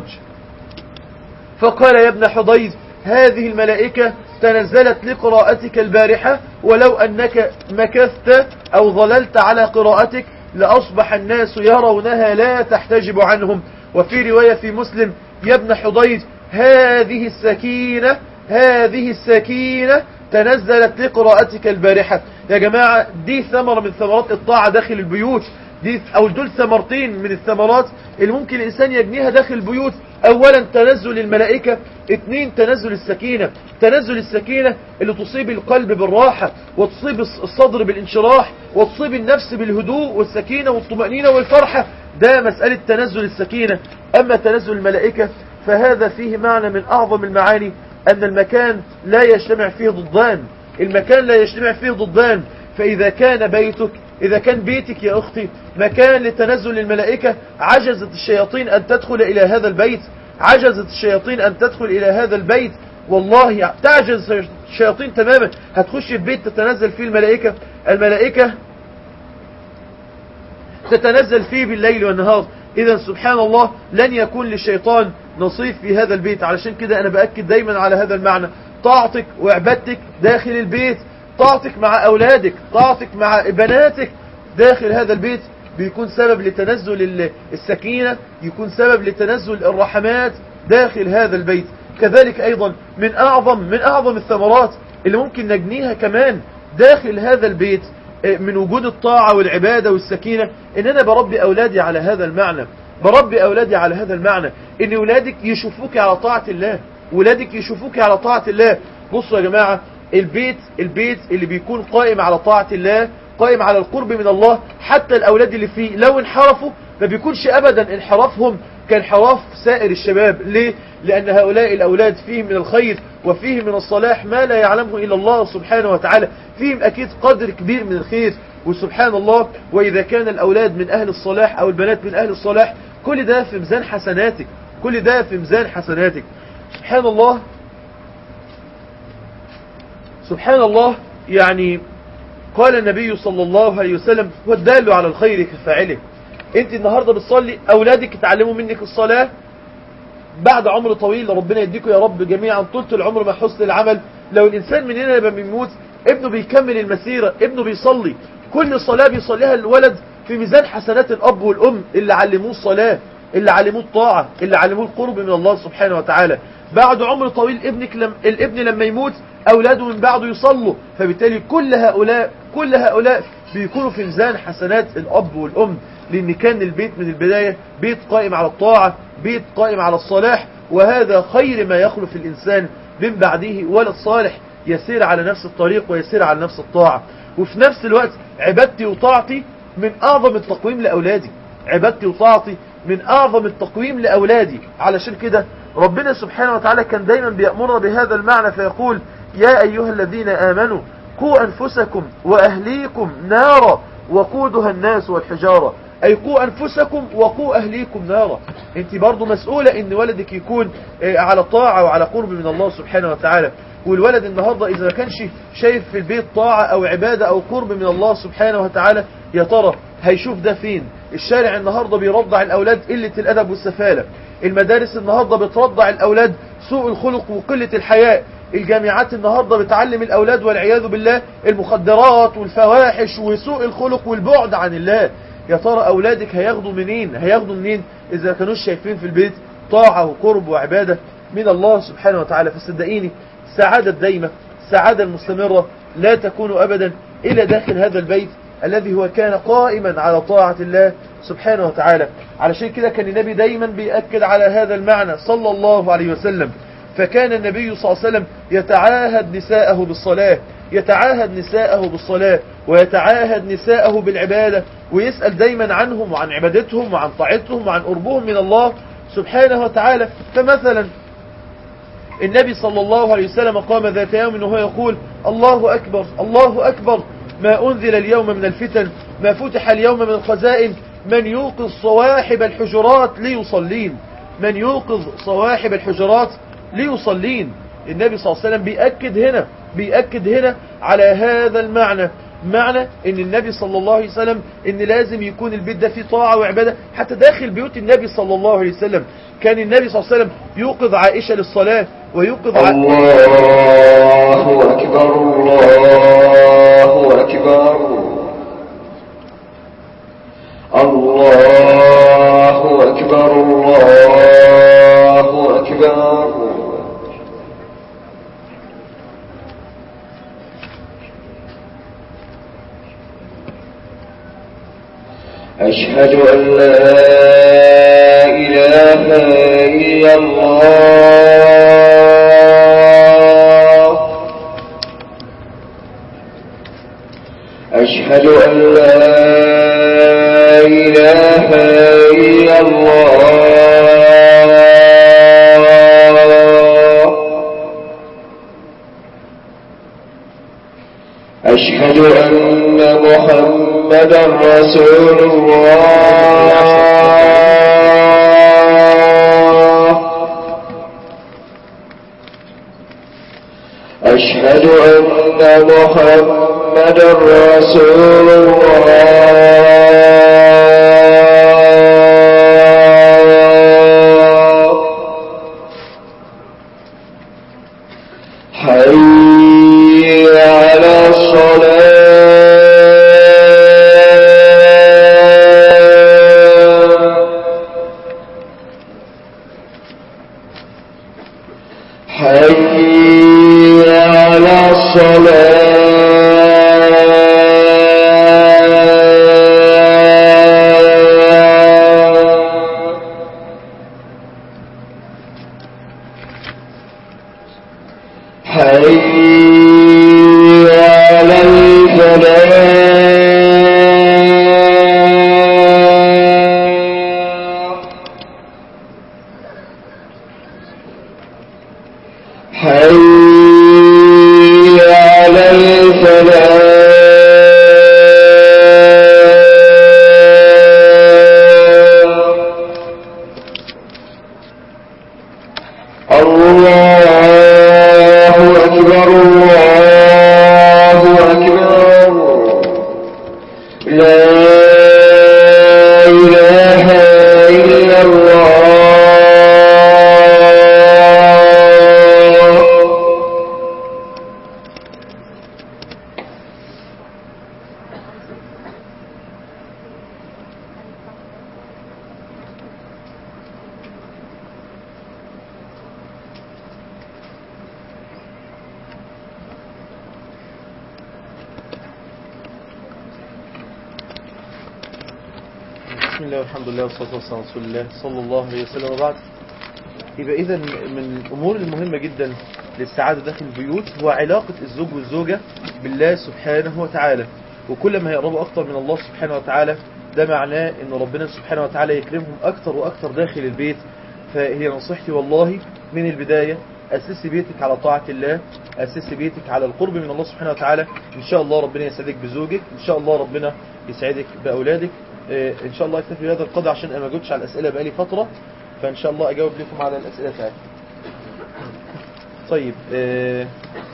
فقال يا ابن حضير هذه الملائكة تنزلت لقراءتك البارحة ولو أنك مكثت أو ظللت على قراءتك لأصبح الناس يرونها لا تحتجب عنهم وفي رواية في مسلم يا ابن حضير هذه السكينة هذه السكينة تنزلت لقراءتك البارحة يا جماعة دي ثمرة من ثمرات الطاعة داخل البيوت دي أو دول ثمرتين من الثمرات اللي ممكن الإنسان يجنيها داخل البيوت أولا تنزل الملائكة اثنين تنزل السكينة تنزل السكينة اللي تصيب القلب بالراحة وتصيب الصدر بالانشراح وتصيب النفس بالهدوء والسكينة والطمأنينة والفرحة ده مسألة تنزل السكينة أما تنزل الملائكة فهذا فيه معنى من أعظم المعاني أن المكان لا يجتمع فيه ضدان المكان لا يجتمع فيه ضدان فإذا كان بيتك إذا كان بيتك يا أختي مكان لتنزل الملائكة عجزت الشياطين أن تدخل إلى هذا البيت عجزت الشياطين أن تدخل إلى هذا البيت والله تعجز الشياطين تماما هتخش في بيت تتنزل فيه الملائكة الملائكة تتنزل فيه بالليل والنهار إذا سبحان الله لن يكون للشيطان نصيب في هذا البيت علشان كده أنا بأكد دايما على هذا المعنى طاعتك وعبادتك داخل البيت طاعتك مع أولادك طاعتك مع بناتك داخل هذا البيت بيكون سبب لتنزل السكينة يكون سبب لتنزل الرحمات داخل هذا البيت كذلك أيضا من أعظم من أعظم الثمرات اللي ممكن نجنيها كمان داخل هذا البيت من وجود الطاعة والعبادة والسكينة ان انا بربي اولادي على هذا المعنى بربي اولادي على هذا المعنى ان اولادك يشوفوك على طاعة الله ولادك يشوفوك على طاعة الله بصوا يا جماعة البيت البيت اللي بيكون قائم على طاعة الله قائم على القرب من الله حتى الاولاد اللي فيه لو انحرفوا ما بيكونش ابدا انحرافهم كانحراف سائر الشباب ليه لان هؤلاء الاولاد فيهم من الخير وفيهم من الصلاح ما لا يعلمه الا الله سبحانه وتعالى فيهم اكيد قدر كبير من الخير وسبحان الله واذا كان الاولاد من اهل الصلاح او البنات من اهل الصلاح كل ده في ميزان حسناتك كل ده في ميزان حسناتك سبحان الله سبحان الله يعني قال النبي صلى الله عليه وسلم والدال على الخير كفاعله انت النهاردة بتصلي اولادك يتعلموا منك الصلاة بعد عمر طويل ربنا يديكم يا رب جميعا طولة العمر مع حسن العمل لو الانسان مننا لما بيموت ابنه بيكمل المسيرة ابنه بيصلي كل صلاة بيصليها الولد في ميزان حسنات الاب والام اللي علموه الصلاة اللي علموه الطاعة اللي علموه القرب من الله سبحانه وتعالى بعد عمر طويل ابنك لم الابن لما يموت اولاده من بعده يصلوا فبالتالي كل هؤلاء كل هؤلاء بيكونوا في ميزان حسنات الاب والام لان كان البيت من البداية بيت قائم على الطاعة بيت قائم على الصلاح وهذا خير ما يخلف الانسان من بعده ولد صالح يسير على نفس الطريق ويسير على نفس الطاعة وفي نفس الوقت عبادتي وطاعتي من اعظم التقويم لاولادي عبادتي وطاعتي من اعظم التقويم لاولادي علشان كده ربنا سبحانه وتعالى كان دايما بيأمرنا بهذا المعنى فيقول يا أيها الذين آمنوا قوا أنفسكم وأهليكم نارا وقودها الناس والحجارة أي قوا أنفسكم وقوا أهليكم نارا أنت برضو مسؤولة أن ولدك يكون على طاعة وعلى قرب من الله سبحانه وتعالى والولد النهاردة إذا ما كانش شايف في البيت طاعة أو عبادة أو قرب من الله سبحانه وتعالى يا ترى هيشوف ده فين الشارع النهاردة بيرضع الأولاد قلة الأدب والسفالة المدارس النهاردة بترضع الأولاد سوء الخلق وقلة الحياء الجامعات النهاردة بتعلم الأولاد والعياذ بالله المخدرات والفواحش وسوء الخلق والبعد عن الله يا ترى أولادك هياخدوا منين هياخدوا منين إذا كانوش شايفين في البيت طاعة وقرب وعبادة من الله سبحانه وتعالى فصدقيني السعادة الدايمة السعادة المستمرة لا تكون أبدا إلا داخل هذا البيت الذي هو كان قائما على طاعة الله سبحانه وتعالى علشان كده كان النبي دايما بيأكد على هذا المعنى صلى الله عليه وسلم فكان النبي صلى الله عليه وسلم يتعاهد نساءه بالصلاة يتعاهد نساءه بالصلاة ويتعاهد نساءه بالعبادة ويسأل دايما عنهم وعن عبادتهم وعن طاعتهم وعن قربهم من الله سبحانه وتعالى فمثلا النبي صلى الله عليه وسلم قام ذات يوم وهو يقول الله أكبر الله أكبر ما أنزل اليوم من الفتن ما فتح اليوم من الخزائن من يوقظ صواحب الحجرات ليصلين من يوقظ صواحب الحجرات ليصلين النبي صلى الله عليه وسلم بيأكد هنا بيأكد هنا على هذا المعنى معنى ان النبي صلى الله عليه وسلم ان لازم يكون البيت ده فيه طاعة وعبادة حتى داخل بيوت النبي صلى الله عليه وسلم كان النبي صلى الله عليه وسلم يوقظ عائشة للصلاة ويوقظ ع... الله أكبر الله أكبر الله أكبر الله أكبر أشهد أن لا إله إلا الله أشهد أن لا إله إلا الله أشهد أن محمدا رسول الله أشهد أن محمدا رسول الله حي على الصلاة حي على الصلاة حي على الفلاح حي على الفلاح الله أكبر الله أكبر لا إله إلا الله بسم الله والحمد لله والصلاة والسلام على رسول الله صلى الله عليه وسلم وبعد يبقى إذا من الأمور المهمة جدا للسعادة داخل البيوت هو علاقة الزوج والزوجة بالله سبحانه وتعالى وكل ما يقربوا أكتر من الله سبحانه وتعالى ده معناه أن ربنا سبحانه وتعالى يكرمهم أكتر وأكتر داخل البيت فهي نصيحتي والله من البداية أسسي بيتك على طاعة الله أسسي بيتك على القرب من الله سبحانه وتعالى إن شاء الله ربنا يسعدك بزوجك إن شاء الله ربنا يسعدك بأولادك آه، إن شاء الله أكتفي بهذا القدر عشان أنا ما جاوبتش على الأسئلة بقالي فترة فإن شاء الله أجاوب لكم على الأسئلة بتاعتكم طيب آه،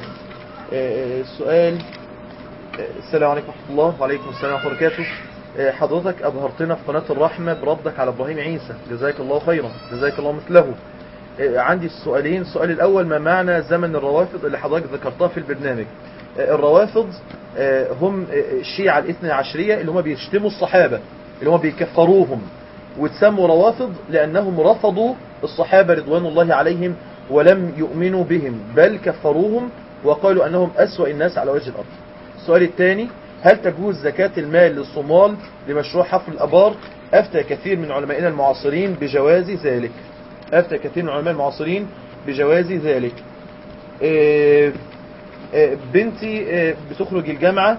آه، السؤال آه، السلام عليكم ورحمة الله وعليكم السلام ورحمة الله وبركاته آه، حضرتك أبهرتنا في قناة الرحمة بردك على إبراهيم عيسى جزاك الله خيرا جزاك الله مثله آه، عندي السؤالين السؤال الأول ما معنى زمن الروافض اللي حضرتك ذكرتها في البرنامج آه، الروافض آه، هم آه، الشيعة الاثنى عشرية اللي هم بيشتموا الصحابة اللي هم بيكفروهم وتسموا روافض لأنهم رفضوا الصحابة رضوان الله عليهم ولم يؤمنوا بهم بل كفروهم وقالوا أنهم أسوأ الناس على وجه الأرض السؤال الثاني هل تجوز زكاة المال للصومال لمشروع حفر الأبار أفتى كثير من علمائنا المعاصرين بجواز ذلك أفتى كثير من علماء المعاصرين بجواز ذلك آه، آه، بنتي آه، بتخرج الجامعة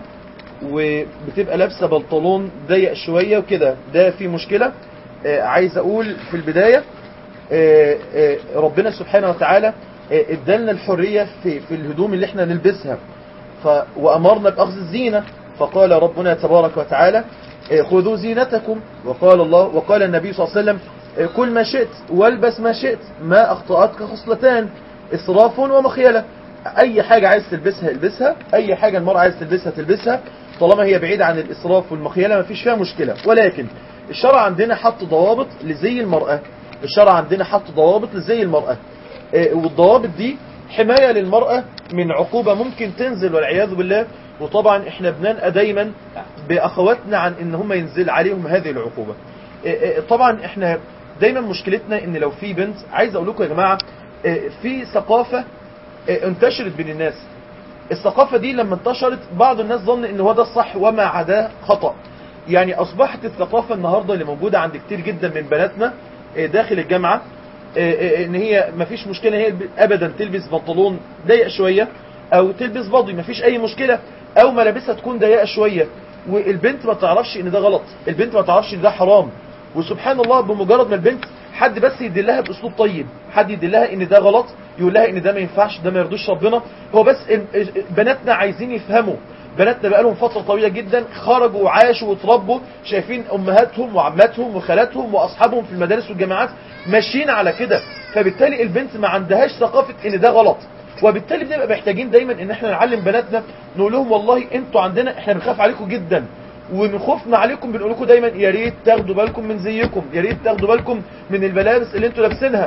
وبتبقى لابسة بنطلون ضيق شوية وكده ده في مشكلة آه، عايز أقول في البداية آه، آه، ربنا سبحانه وتعالى آه، ادالنا الحرية في, في الهدوم اللي احنا نلبسها ف... وأمرنا بأخذ الزينة فقال ربنا تبارك وتعالى آه، خذوا زينتكم وقال الله وقال النبي صلى الله عليه وسلم آه، كل ما شئت والبس ما شئت ما أخطأتك خصلتان إسراف ومخيلة أي حاجة عايز تلبسها البسها أي حاجة المرأة عايز تلبسها تلبسها طالما هي بعيدة عن الإسراف والمخيلة ما فيش فيها مشكلة ولكن الشرع عندنا حط ضوابط لزي المرأة الشرع عندنا حط ضوابط لزي المرأة آه، والضوابط دي حماية للمرأة من عقوبة ممكن تنزل والعياذ بالله وطبعا احنا بننقى دايما بأخواتنا عن ان هم ينزل عليهم هذه العقوبة آه، آه، طبعا احنا دايما مشكلتنا ان لو في بنت عايز اقول لكم يا جماعة آه، في ثقافة آه، انتشرت بين الناس الثقافة دي لما انتشرت بعض الناس ظن ان هو ده الصح وما عداه خطأ يعني اصبحت الثقافة النهاردة اللي موجودة عند كتير جدا من بناتنا آه، داخل الجامعة آه، آه، ان هي مفيش مشكلة هي ابدا تلبس بنطلون ضيق شوية او تلبس بضي مفيش اي مشكلة او ملابسها تكون ضيقة شوية والبنت ما تعرفش ان ده غلط البنت ما تعرفش ان ده حرام وسبحان الله بمجرد ما البنت حد بس يدلها باسلوب طيب حد يدلها ان ده غلط يقول لها ان ده ما ينفعش ده ما يرضيش ربنا هو بس ال- بناتنا عايزين يفهموا بناتنا بقالهم فترة طويلة جدا خرجوا وعاشوا وتربوا شايفين امهاتهم وعماتهم وخالاتهم واصحابهم في المدارس والجامعات ماشيين على كده فبالتالي البنت ما عندهاش ثقافة ان ده غلط وبالتالي بنبقى محتاجين دايما ان احنا نعلم بناتنا نقول لهم والله انتوا عندنا احنا بنخاف عليكم جدا ومن خوفنا عليكم بنقول لكم دايما يا ريت تاخدوا بالكم من زيكم يا ريت تاخدوا بالكم من الملابس اللي انتوا لابسينها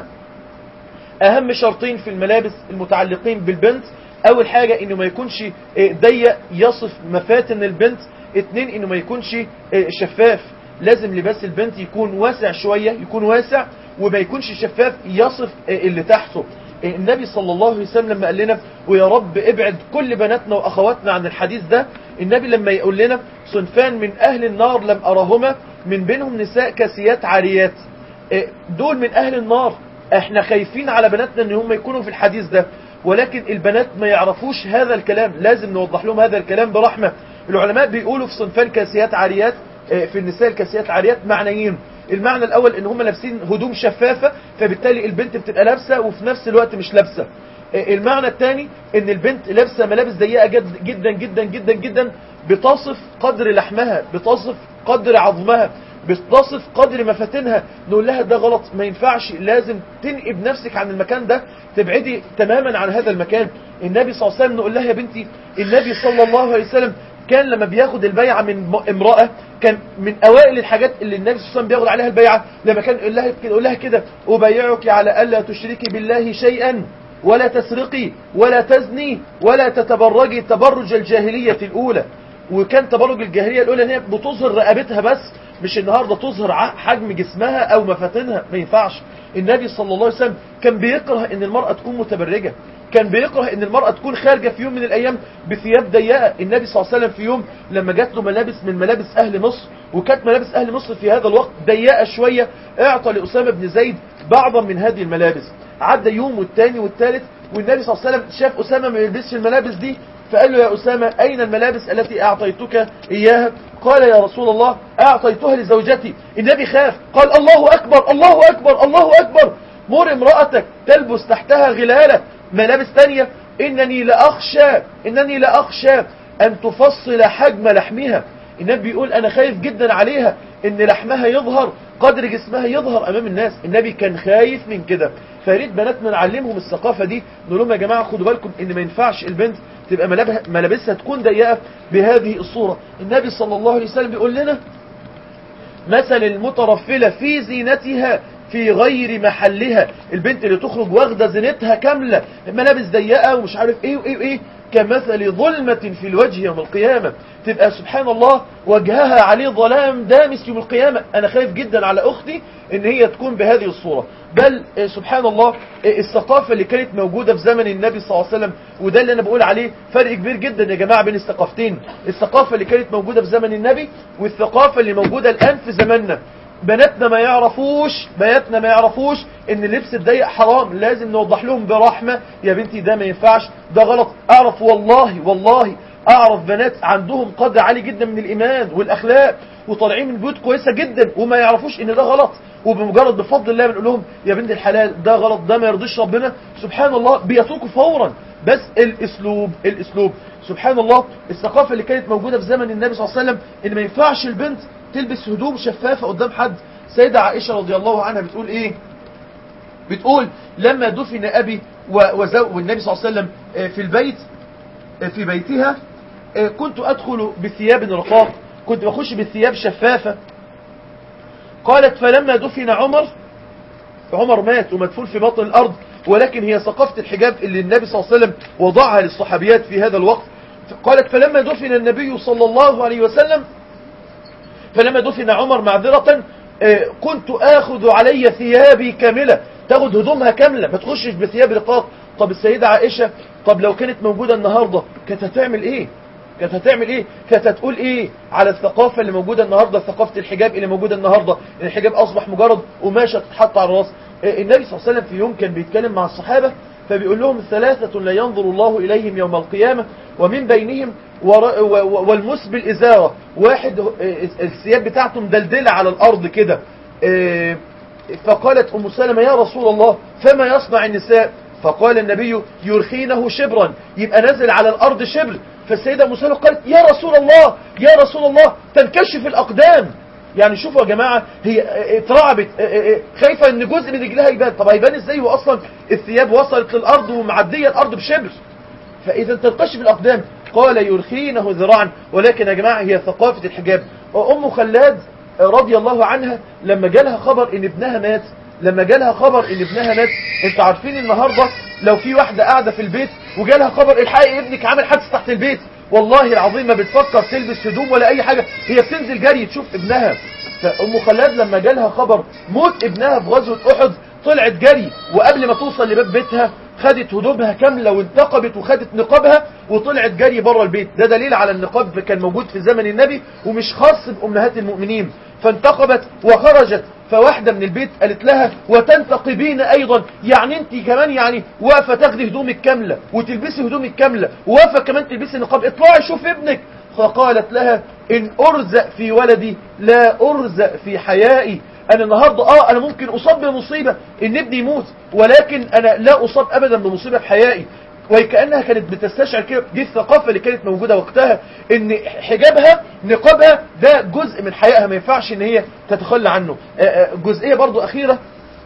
اهم شرطين في الملابس المتعلقين بالبنت اول حاجة انه ما يكونش آه، ضيق يصف مفاتن البنت اتنين انه ما يكونش آه، شفاف لازم لباس البنت يكون واسع شوية يكون واسع وما يكونش شفاف يصف آه، اللي تحته آه، النبي صلى الله عليه وسلم لما قال لنا ويا رب ابعد كل بناتنا واخواتنا عن الحديث ده النبي لما يقول لنا صنفان من اهل النار لم اراهما من بينهم نساء كاسيات عاريات إيه، دول من اهل النار احنا خايفين على بناتنا ان هم يكونوا في الحديث ده ولكن البنات ما يعرفوش هذا الكلام لازم نوضح لهم هذا الكلام برحمة العلماء بيقولوا في صنفان كاسيات عاريات إيه، في النساء الكاسيات عاريات معنيين المعنى الاول ان هم لابسين هدوم شفافة فبالتالي البنت بتبقى لابسة وفي نفس الوقت مش لابسة إيه، المعنى الثاني ان البنت لابسه ملابس ضيقه جد- جدا جدا جدا جدا بتصف قدر لحمها بتصف قدر عظمها بتصف قدر مفاتنها نقول لها ده غلط ما ينفعش لازم تنقي بنفسك عن المكان ده تبعدي تماما عن هذا المكان النبي صلى الله عليه وسلم نقول لها يا بنتي النبي صلى الله عليه وسلم كان لما بياخد البيعة من م- امرأة كان من اوائل الحاجات اللي النبي صلى الله عليه وسلم بياخد عليها البيعة لما كان يقول لها كده يقول لها كده ابايعك على الا تشركي بالله شيئا ولا تسرقي ولا تزني ولا تتبرجي تبرج الجاهلية الأولى وكان تبرج الجاهلية الأولى ان هي بتظهر رقبتها بس مش النهاردة تظهر ع- حجم جسمها أو مفاتنها ما ينفعش النبي صلى الله عليه وسلم كان بيكره ان المرأة تكون متبرجة كان بيكره ان المرأة تكون خارجة في يوم من الايام بثياب ضيقة النبي صلى الله عليه وسلم في يوم لما جات له ملابس من ملابس اهل مصر وكانت ملابس اهل مصر في هذا الوقت ضيقة شوية اعطى لأسامة بن زيد بعضا من هذه الملابس عدى يوم والتاني والتالت والنبي صلى الله عليه وسلم شاف أسامة ما يلبسش الملابس دي فقال له يا أسامة أين الملابس التي أعطيتك إياها قال يا رسول الله أعطيتها لزوجتي النبي خاف قال الله أكبر الله أكبر الله أكبر مر امرأتك تلبس تحتها غلالة ملابس تانية إنني لأخشى إنني لأخشى أن تفصل حجم لحمها النبي بيقول أنا خايف جدا عليها إن لحمها يظهر قدر جسمها يظهر أمام الناس النبي كان خايف من كده فريد بناتنا نعلمهم الثقافة دي نقول لهم يا جماعة خدوا بالكم إن ما ينفعش البنت تبقى ملابها- ملابسها تكون ضيقة بهذه الصورة النبي صلى الله عليه وسلم بيقول لنا مثل المترفلة في زينتها في غير محلها البنت اللي تخرج واخدة زينتها كاملة ملابس ضيقة ومش عارف ايه وايه وايه كمثل ظلمة في الوجه يوم القيامة تبقى سبحان الله وجهها عليه ظلام دامس يوم القيامة انا خايف جدا على اختي ان هي تكون بهذه الصورة بل آه، سبحان الله آه، الثقافة اللي كانت موجودة في زمن النبي صلى الله عليه وسلم وده اللي انا بقول عليه فرق كبير جدا يا جماعة بين الثقافتين الثقافة اللي كانت موجودة في زمن النبي والثقافة اللي موجودة الان في زماننا بناتنا ما يعرفوش بناتنا ما يعرفوش ان اللبس الضيق حرام لازم نوضح لهم برحمة يا بنتي ده ما ينفعش ده غلط اعرف والله والله اعرف بنات عندهم قدر عالي جدا من الايمان والاخلاق وطالعين من بيوت كويسة جدا وما يعرفوش ان ده غلط وبمجرد بفضل الله بنقول لهم يا بنت الحلال ده غلط ده ما يرضيش ربنا سبحان الله بيتركوا فورا بس الاسلوب الاسلوب سبحان الله الثقافة اللي كانت موجودة في زمن النبي صلى الله عليه وسلم ان ما ينفعش البنت تلبس هدوم شفافة قدام حد سيدة عائشة رضي الله عنها بتقول ايه بتقول لما دفن أبي و- وزو والنبي صلى الله عليه وسلم آه، في البيت آه، في بيتها آه، كنت أدخل بثياب رقاق كنت بخش بثياب شفافة قالت فلما دفن عمر عمر مات ومدفون في بطن الأرض ولكن هي ثقافة الحجاب اللي النبي صلى الله عليه وسلم وضعها للصحابيات في هذا الوقت قالت فلما دفن النبي صلى الله عليه وسلم فلما دفن عمر معذرة آه، كنت آخذ علي ثيابي كاملة تاخد هدومها كاملة ما تخشش بثياب رقاق طب السيدة عائشة طب لو كانت موجودة النهاردة كانت هتعمل ايه كانت هتعمل ايه كانت هتقول ايه على الثقافة اللي موجودة النهاردة ثقافة الحجاب اللي موجودة النهاردة ان الحجاب اصبح مجرد قماشة تتحط على الراس آه، النبي صلى الله عليه وسلم في يوم كان بيتكلم مع الصحابة فبيقول لهم ثلاثة لا ينظر الله إليهم يوم القيامة ومن بينهم ور- و- و- والمسبل إزارة واحد آه، الثياب بتاعته مدلدلة على الأرض كده آه، فقالت أم سلمة يا رسول الله فما يصنع النساء فقال النبي يرخينه شبرا يبقى نزل على الأرض شبر فالسيدة أم سلمة قالت يا رسول الله يا رسول الله تنكشف الأقدام يعني شوفوا يا جماعة هي اترعبت خايفة ان جزء من رجلها يبان طب هيبان ازاي واصلا الثياب وصلت للارض ومعدية الارض بشبر فاذا تنقشف الاقدام قال يرخينه ذراعا ولكن يا جماعة هي ثقافة الحجاب ام خلاد رضي الله عنها لما جالها خبر ان ابنها مات لما جالها خبر ان ابنها مات انتوا عارفين النهاردة لو في واحدة قاعدة في البيت وجالها خبر الحقي ابنك عامل حادث تحت البيت والله العظيم ما بتفكر تلبس هدوم ولا اي حاجة هي بتنزل جري تشوف ابنها فأم خلاد لما جالها خبر موت ابنها في غزوة أحد طلعت جري وقبل ما توصل لباب بيتها خدت هدومها كاملة وانتقبت وخدت نقابها وطلعت جري بره البيت ده دليل على النقاب كان موجود في زمن النبي ومش خاص بأمهات المؤمنين فانتقبت وخرجت فواحدة من البيت قالت لها وتنتقبين أيضا يعني انت كمان يعني واقفة تاخدي هدومك كاملة وتلبسي هدومك كاملة وواقفة كمان تلبسي نقاب اطلعي شوف ابنك فقالت لها إن أرزق في ولدي لا أرزق في حيائي أنا النهاردة آه أنا ممكن أصاب بمصيبة إن ابني يموت ولكن أنا لا أصاب أبدا بمصيبة في حيائي وكأنها كانت بتستشعر كده دي الثقافة اللي كانت موجودة وقتها إن حجابها نقابها ده جزء من حيائها ما ينفعش إن هي تتخلى عنه آه، آه، جزئية برضو أخيرة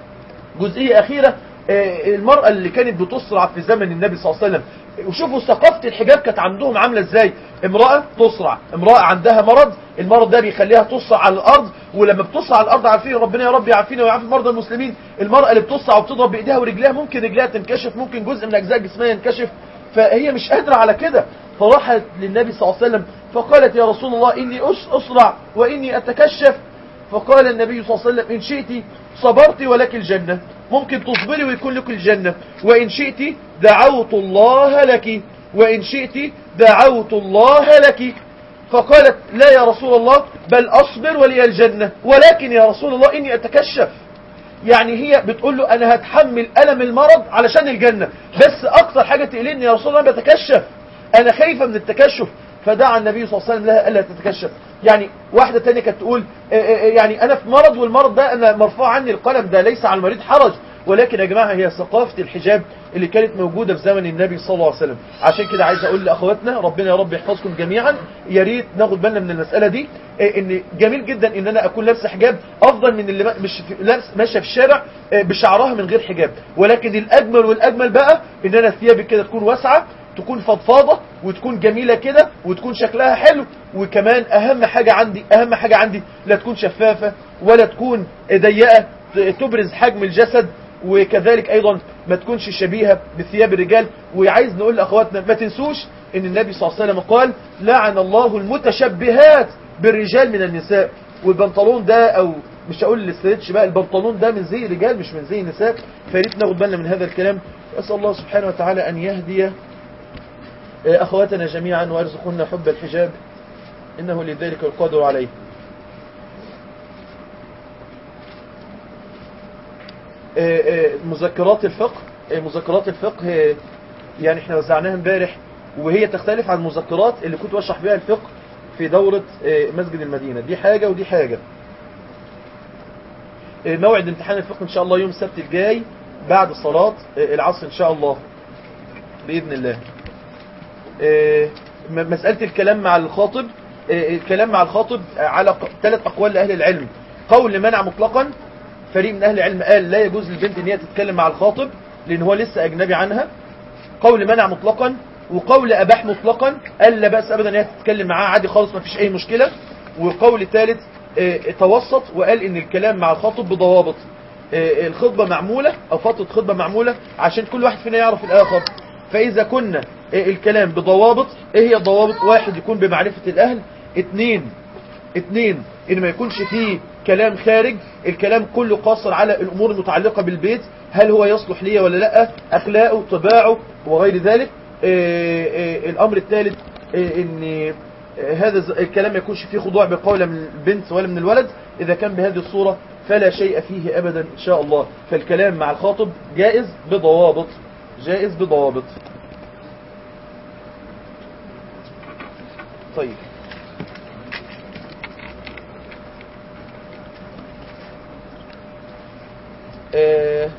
جزئية أخيرة آه، المرأة اللي كانت بتصرع في زمن النبي صلى الله عليه وسلم وشوفوا ثقافة الحجاب كانت عندهم عاملة ازاي امرأة تصرع امرأة عندها مرض المرض ده بيخليها تصرع على الأرض ولما بتصرع على الأرض عارفين ربنا يا رب يعافينا ويعافي مرضى المسلمين المرأة اللي بتصرع وبتضرب بإيديها ورجليها ممكن رجليها تنكشف ممكن جزء من أجزاء جسمها ينكشف فهي مش قادرة على كده فراحت للنبي صلى الله عليه وسلم فقالت يا رسول الله إني أس- أسرع وإني أتكشف فقال النبي صلى الله عليه وسلم إن شئت صبرت ولك الجنة ممكن تصبري ويكون لك الجنة وإن شئت دعوت الله لك وإن شئت دعوت الله لك فقالت لا يا رسول الله بل أصبر ولي الجنة ولكن يا رسول الله إني أتكشف يعني هي بتقول له أنا هتحمل ألم المرض علشان الجنة بس أكتر حاجة تقلقني يا رسول الله أنا بتكشف أنا خايفة من التكشف فدعا النبي صلى الله عليه وسلم لها ألا تتكشف يعني واحدة تانية كانت تقول آه، آه، يعني أنا في مرض والمرض ده أنا مرفوع عني القلم ده ليس على المريض حرج ولكن يا جماعة هي ثقافة الحجاب اللي كانت موجودة في زمن النبي صلى الله عليه وسلم عشان كده عايز اقول لاخواتنا ربنا يا رب يحفظكم جميعا يا ريت ناخد بالنا من المسألة دي إيه ان جميل جدا ان انا اكون لابسه حجاب افضل من اللي ما- مش في- لابس ماشيه في الشارع إيه، بشعرها من غير حجاب ولكن الاجمل والاجمل بقى ان انا ثيابي كده تكون واسعه تكون فضفاضة وتكون جميلة كده وتكون شكلها حلو وكمان اهم حاجة عندي اهم حاجة عندي لا تكون شفافة ولا تكون ضيقة تبرز حجم الجسد وكذلك ايضا ما تكونش شبيهة بثياب الرجال وعايز نقول لاخواتنا ما تنسوش ان النبي صلى الله عليه وسلم قال لعن الله المتشبهات بالرجال من النساء والبنطلون ده او مش هقول الاستريتش بقى البنطلون ده من زي الرجال مش من زي النساء فريت ناخد بالنا من هذا الكلام اسال الله سبحانه وتعالى ان يهدي أخواتنا جميعا وارزقنا حب الحجاب إنه لذلك القادر عليه آه، آه، مذكرات الفقه آه، مذكرات الفقه آه، يعني احنا وزعناها امبارح وهي تختلف عن المذكرات اللي كنت بشرح بيها الفقه في دورة آه، مسجد المدينة دي حاجة ودي حاجة آه، موعد امتحان الفقه ان شاء الله يوم السبت الجاي بعد صلاة آه، العصر ان شاء الله بإذن الله آه، م- مسألة الكلام مع الخاطب آه، الكلام مع الخاطب على ق- ثلاث أقوال لأهل العلم قول منع مطلقا فريق من أهل العلم قال لا يجوز للبنت ان هي تتكلم مع الخاطب لأن هو لسه أجنبي عنها قول منع مطلقا وقول أباح مطلقا قال لا بأس أبدا ان هي تتكلم معاه عادي خالص ما فيش أي مشكلة وقول ثالث آه، توسط وقال ان الكلام مع الخاطب بضوابط آه، الخطبة معمولة أو فترة خطبة معمولة عشان كل واحد فينا يعرف الآخر فإذا كنا آه، الكلام بضوابط إيه هي الضوابط واحد يكون بمعرفة الأهل اتنين اتنين ان ما يكونش فيه كلام خارج الكلام كله قاصر على الامور المتعلقة بالبيت هل هو يصلح لي ولا لا اخلاقه طباعه وغير ذلك آه، آه، الامر الثالث آه، ان آه، هذا الز- الكلام ما يكونش فيه خضوع بقول من البنت ولا من الولد اذا كان بهذه الصورة فلا شيء فيه ابدا ان شاء الله فالكلام مع الخاطب جائز بضوابط جائز بضوابط طيب آه،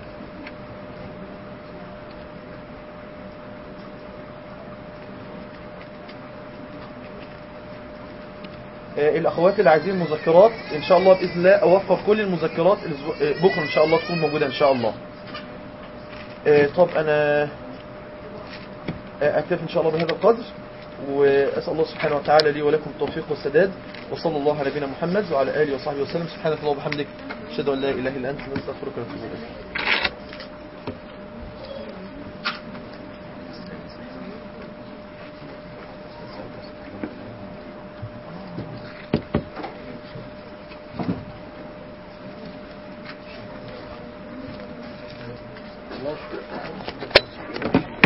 آه، الاخوات اللي عايزين مذكرات ان شاء الله باذن الله اوفر كل المذكرات الأسبوع- آه، بكره ان شاء الله تكون موجوده ان شاء الله آه، طب انا آه، اكتفي ان شاء الله بهذا القدر واسال الله سبحانه وتعالى لي ولكم التوفيق والسداد وصلى الله على نبينا محمد وعلى اله وصحبه وسلم سبحانك اللهم وبحمدك اشهد ان لا اله الا انت نستغفرك ونتوب اليك الله